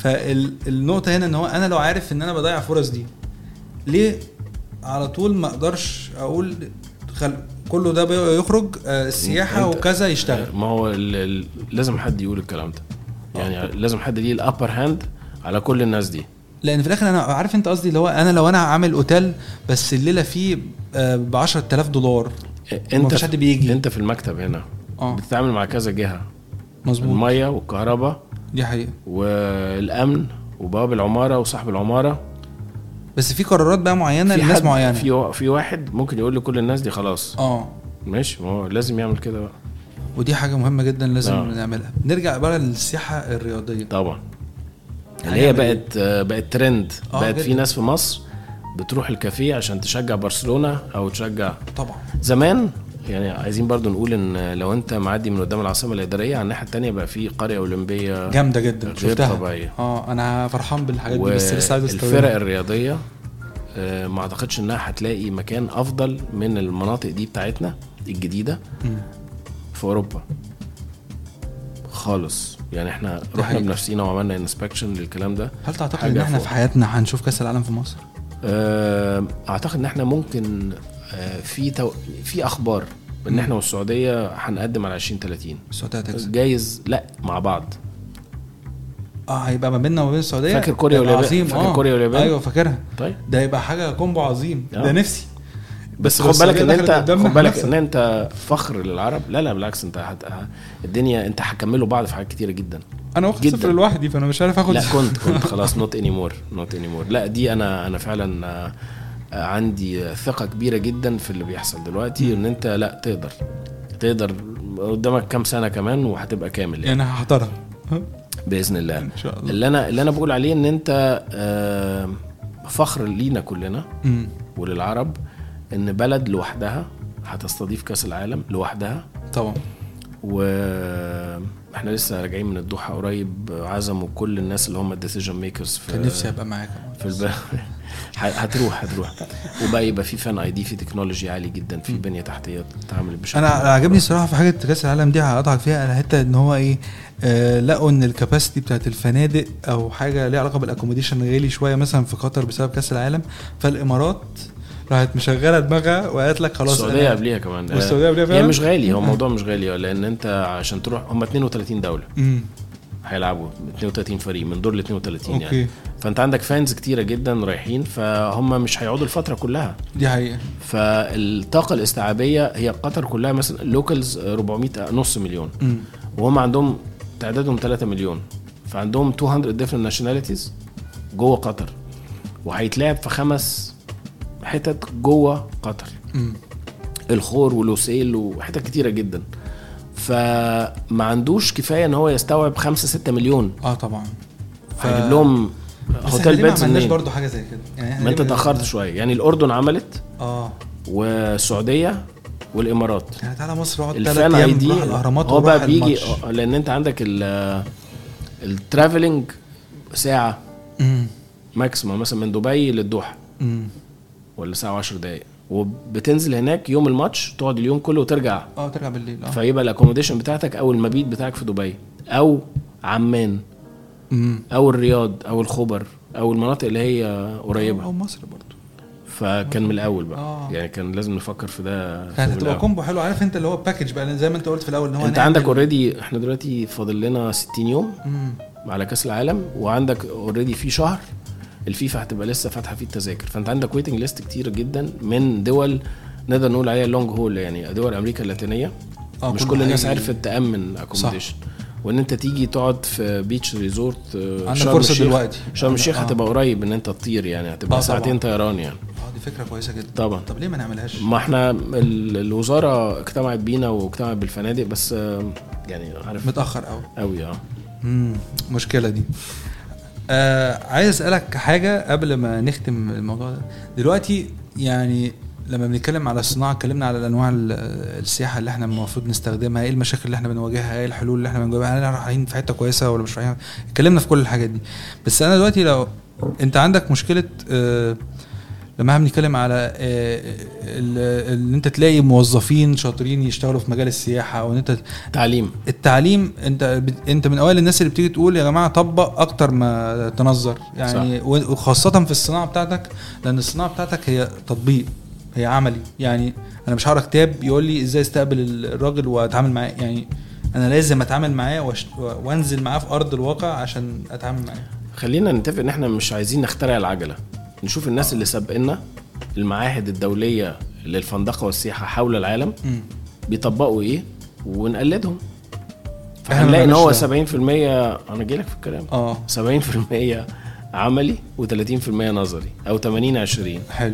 فالنقطه هنا ان هو انا لو عارف ان انا بضيع الفرص دي ليه على طول ما اقدرش اقول خل... كله ده بقى يخرج آه، السياحه أنت- وكذا يشتغل ما هو ال... ال... لازم حد يقول الكلام ده يعني لازم حد ليه الابر هاند على كل الناس دي لان في الاخر انا عارف انت قصدي اللي هو انا لو انا عامل اوتيل بس الليله فيه ب 10000 دولار انت مفيش حد بيجي. انت في المكتب هنا اه بتتعامل مع كذا جهه مظبوط الميه والكهرباء دي حقيقه والامن وبواب العماره وصاحب العماره بس في قرارات بقى معينه في لناس حد- معينه في وا- في واحد ممكن يقول لكل الناس دي خلاص اه ماشي ما هو لازم يعمل كده بقى ودي حاجه مهمه جدا لازم آه. نعملها نرجع بقى للسياحه الرياضيه طبعا اللي هي هنعمل إيه؟ بقت آه، بقت ترند آه، بقت في جداً. ناس في مصر بتروح الكافيه عشان تشجع برشلونه او تشجع طبعا زمان يعني عايزين برضو نقول ان لو انت معدي من قدام العاصمه الاداريه على الناحيه التانية بقى في قريه اولمبيه جامده جدا غير شفتها طبيعية. اه انا فرحان بالحاجات دي بس لسه عايز والفرق استوعبها. الرياضيه آه، ما اعتقدش انها هتلاقي مكان افضل من المناطق دي بتاعتنا الجديده مم. في اوروبا خالص يعني احنا رحنا حقيقة. بنفسنا وعملنا انسبكشن للكلام ده هل تعتقد حاجة ان احنا فوق. في حياتنا هنشوف كاس العالم في مصر؟ آه، اعتقد ان احنا ممكن آه، في تو... في اخبار ان احنا والسعوديه هنقدم على 2030 السعوديه هتكسب جايز لا مع بعض اه هيبقى ما بيننا وما بين السعوديه فاكر كوريا هيبقى واليابان؟ عظيم فاكر آه. كوريا واليابان؟ ايوه فاكرها طيب ده هيبقى حاجه كومبو عظيم آه. ده نفسي بس بس خد بالك ان السعودية انت دخلت قدامنا خد بالك هنخسر. ان انت فخر للعرب لا لا بالعكس انت هت... ه- الدنيا انت هتكملوا بعض في حاجات كتيره جدا انا واخد جداً. صفر لوحدي فانا مش عارف اخد لا كنت كنت خلاص نوت اني مور نوت اني مور لا دي انا انا فعلا آه، آه، عندي ثقه كبيره جدا في اللي بيحصل دلوقتي ان انت لا تقدر تقدر قدامك كام سنه كمان وهتبقى كامل يعني يعني هحضرها باذن الله ان شاء الله اللي انا اللي انا بقول عليه ان انت آه، فخر لينا كلنا مم. وللعرب ان بلد لوحدها هتستضيف كاس العالم لوحدها طبعا واحنا لسه راجعين من الدوحه قريب عزموا كل الناس اللي هم الديسيجن ميكرز في كان نفسي ابقى معاك في الب... ه- هتروح هتروح وبقى يبقى في فان اي دي في تكنولوجي عالي جدا في بنيه تحتيه اتعملت بشكل انا عجبني الصراحه في حاجه كاس العالم دي هقطعك فيها انا حته ان هو ايه آه لقوا ان الكباسيتي بتاعت الفنادق او حاجه ليها علاقه بالاكوموديشن غالي شويه مثلا في قطر بسبب كاس العالم فالامارات راحت مشغله دماغها وقالت لك خلاص السعوديه أنا- قبليه كمان والسعودية قبليها هي فعلا؟ مش غالي هو الموضوع مش غالي لان انت عشان تروح هم 32 دوله امم هيلعبوا 32 فريق من دور ل 32 يعني اوكي فانت عندك فانز كتيره جدا رايحين فهم مش هيقعدوا الفتره كلها دي حقيقه فالطاقه الاستيعابيه هي قطر كلها مثلا لوكالز 400 نص مليون امم وهم عندهم تعدادهم 3 مليون فعندهم 200 different nationalities جوه قطر وهيتلعب في خمس حتت جوه قطر امم الخور ولوسيل وحتت كتيرهجدا فما عندوش كفايه ان هو يستوعب 5 6 مليون اه طبعا ف... هيجيب لهم بس هوتيل احنا ليه ما بيتز عملناش منين برضه حاجه زي كده يعني احنا ما انت ليه اتاخرت شويه يعني الاردن عملت اه والسعوديه والامارات يعني تعالى مصر اقعد ثلاث الفان اي ايام دي نروح الاهرامات هو ونروح بقى بيجي الماتش. آه، لان انت عندك ال الترافلنج ساعه امم ماكسيموم مثلا من دبي للدوحه امم ولا ساعه 10 دقائق وبتنزل هناك يوم الماتش تقعد اليوم كله وترجع اه ترجع بالليل اه فيبقى الاكوموديشن بتاعتك او المبيت بتاعك في دبي او عمان امم او الرياض او الخبر او المناطق اللي هي قريبه او مصر برضه فكان من الاول بقى آه. يعني كان لازم نفكر في ده كانت من هتبقى الأول. كومبو حلو عارف انت اللي هو باكج بقى زي ما انت قلت في الاول ان هو انت نعمل- عندك اوريدي احنا دلوقتي فاضل لنا 60 يوم مم. على كاس العالم وعندك اوريدي في شهر الفيفا هتبقى لسه فاتحه فيه التذاكر فانت عندك ويتنج ليست كتير جدا من دول نقدر نقول عليها لونج هول يعني دول امريكا اللاتينيه آه، مش كله كل الناس هيجي. عرفت تامن اكوموديشن وان انت تيجي تقعد في بيتش ريزورت آه، عندك شرم فرصه الشيخ. دلوقتي شرم الشيخ آه. هتبقى قريب ان انت تطير يعني هتبقى آه، ساعتين طبعاً. طيران يعني اه دي فكره كويسه جدا طبعا طب ليه ما نعملهاش ما احنا ال- الوزاره اجتمعت بينا واجتمعت بالفنادق بس آه، يعني عارف متاخر قوي قوي اه امم مشكله دي آه عايز اسالك حاجه قبل ما نختم الموضوع ده دلوقتي يعني لما بنتكلم على الصناعه اتكلمنا على الانواع ال- السياحه اللي احنا المفروض نستخدمها ايه المشاكل اللي احنا بنواجهها ايه الحلول اللي احنا بنواجهها هل احنا رايحين في حته كويسه ولا مش رايحين اتكلمنا في كل الحاجات دي بس انا دلوقتي لو انت عندك مشكله آه لما احنا بنتكلم على آه، ال- ان انت تلاقي موظفين شاطرين يشتغلوا في مجال السياحه او ان انت تعليم التعليم انت بت- انت من اوائل الناس اللي بتيجي تقول يا جماعه طبق اكتر ما تنظر يعني و- وخاصه في الصناعه بتاعتك لان الصناعه بتاعتك هي تطبيق هي عملي يعني انا مش هقرا كتاب يقول لي ازاي استقبل الراجل واتعامل معاه يعني انا لازم اتعامل معاه وأشت- وانزل معاه في ارض الواقع عشان اتعامل معاه خلينا نتفق ان احنا مش عايزين نخترع العجله نشوف الناس اللي سابقنا المعاهد الدوليه للفندقه والسياحه حول العالم مم. بيطبقوا ايه ونقلدهم إحنا ما فهنلاقي ان هو بنعملش 70% انا جايلك في الكلام اه 70% عملي و30% نظري او 80 20 حلو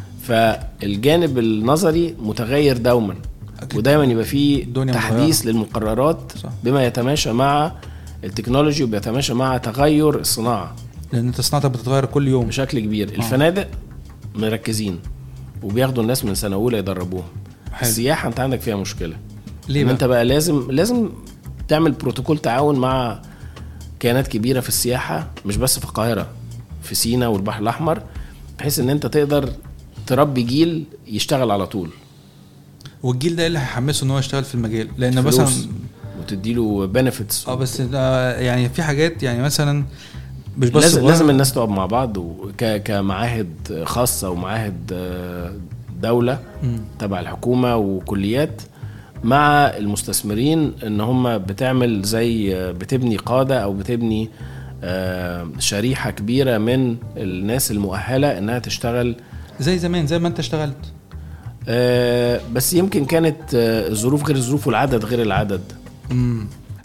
فالجانب النظري متغير دوما أكيد. ودايما يبقى فيه الدنيا تحديث للمقررات صح. بما يتماشى مع التكنولوجي وبيتماشى مع تغير الصناعه لان انت صناعتك بتتغير كل يوم بشكل كبير الفنادق مركزين وبياخدوا الناس من سنه اولى يدربوهم حلو. السياحه انت عندك فيها مشكله ليه ان بقى؟ انت بقى لازم لازم تعمل بروتوكول تعاون مع كيانات كبيره في السياحه مش بس في القاهره في سينا والبحر الاحمر بحيث ان انت تقدر تربي جيل يشتغل على طول والجيل ده إيه اللي هيحمسه ان هو يشتغل في المجال لان فلوس مثلا وتديله بنفيتس اه بس ده يعني في حاجات يعني مثلا مش بس لازم صغيرة. لازم الناس تقعد مع بعض وك كمعاهد خاصه ومعاهد آه، دوله مم. تبع الحكومه وكليات مع المستثمرين ان هم بتعمل زي بتبني قاده او بتبني آه، شريحه كبيره من الناس المؤهله انها تشتغل زي زمان زي ما انت اشتغلت آه، بس يمكن كانت آه، الظروف غير الظروف والعدد غير العدد امم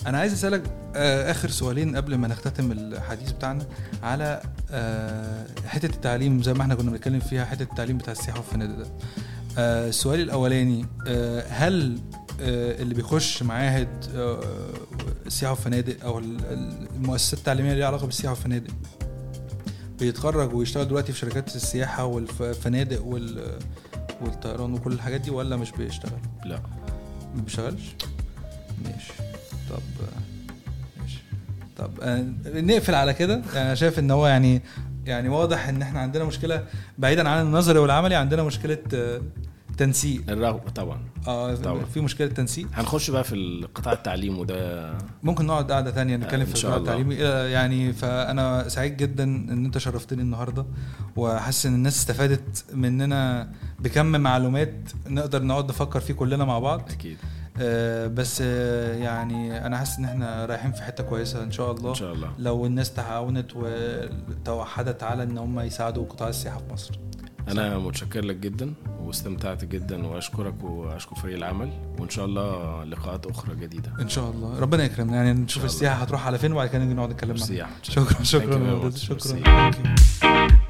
انا عايز اسالك آه، اخر سؤالين قبل ما نختتم الحديث بتاعنا على آه، حته التعليم زي ما احنا كنا بنتكلم فيها حته التعليم بتاع السياحه والفنادق ده آه، السؤال الاولاني آه، هل آه، اللي بيخش معاهد آه، سياحه وفنادق او ال- ال- المؤسسات التعليميه اللي ليها علاقه بالسياحه والفنادق بيتخرج ويشتغل دلوقتي في شركات السياحه والفنادق وال والطيران وكل الحاجات دي ولا مش بيشتغل؟ لا ما بيشتغلش ماشي طب ماشي طب آه، نقفل على كده يعني انا شايف ان هو يعني يعني واضح ان احنا عندنا مشكله بعيدا عن النظري والعملي عندنا مشكله آه، تنسيق الرغبه طبعا اه طبعا. في مشكله تنسيق هنخش بقى في القطاع التعليم وده ممكن نقعد قعده تانية نتكلم إن في شاء القطاع الله. التعليمي آه، يعني فانا سعيد جدا ان انت شرفتني النهارده وحاسس ان الناس استفادت مننا بكم معلومات نقدر نقعد نفكر فيه كلنا مع بعض اكيد آه، بس آه، يعني انا حاسس ان احنا رايحين في حته كويسه ان شاء الله ان شاء الله لو الناس تعاونت وتوحدت على ان هم يساعدوا قطاع السياحه في مصر انا متشكر لك جدا واستمتعت جدا واشكرك واشكر فريق العمل وان شاء الله لقاءات اخرى جديده ان شاء الله ربنا يكرمنا يعني نشوف الله. السياحه هتروح على فين وبعد كده نيجي نقعد نتكلم ميرسي معاها يا أحمد. شكرا Thank you شكرا very يا much. ولد، شكرا ميرسي. Thank you.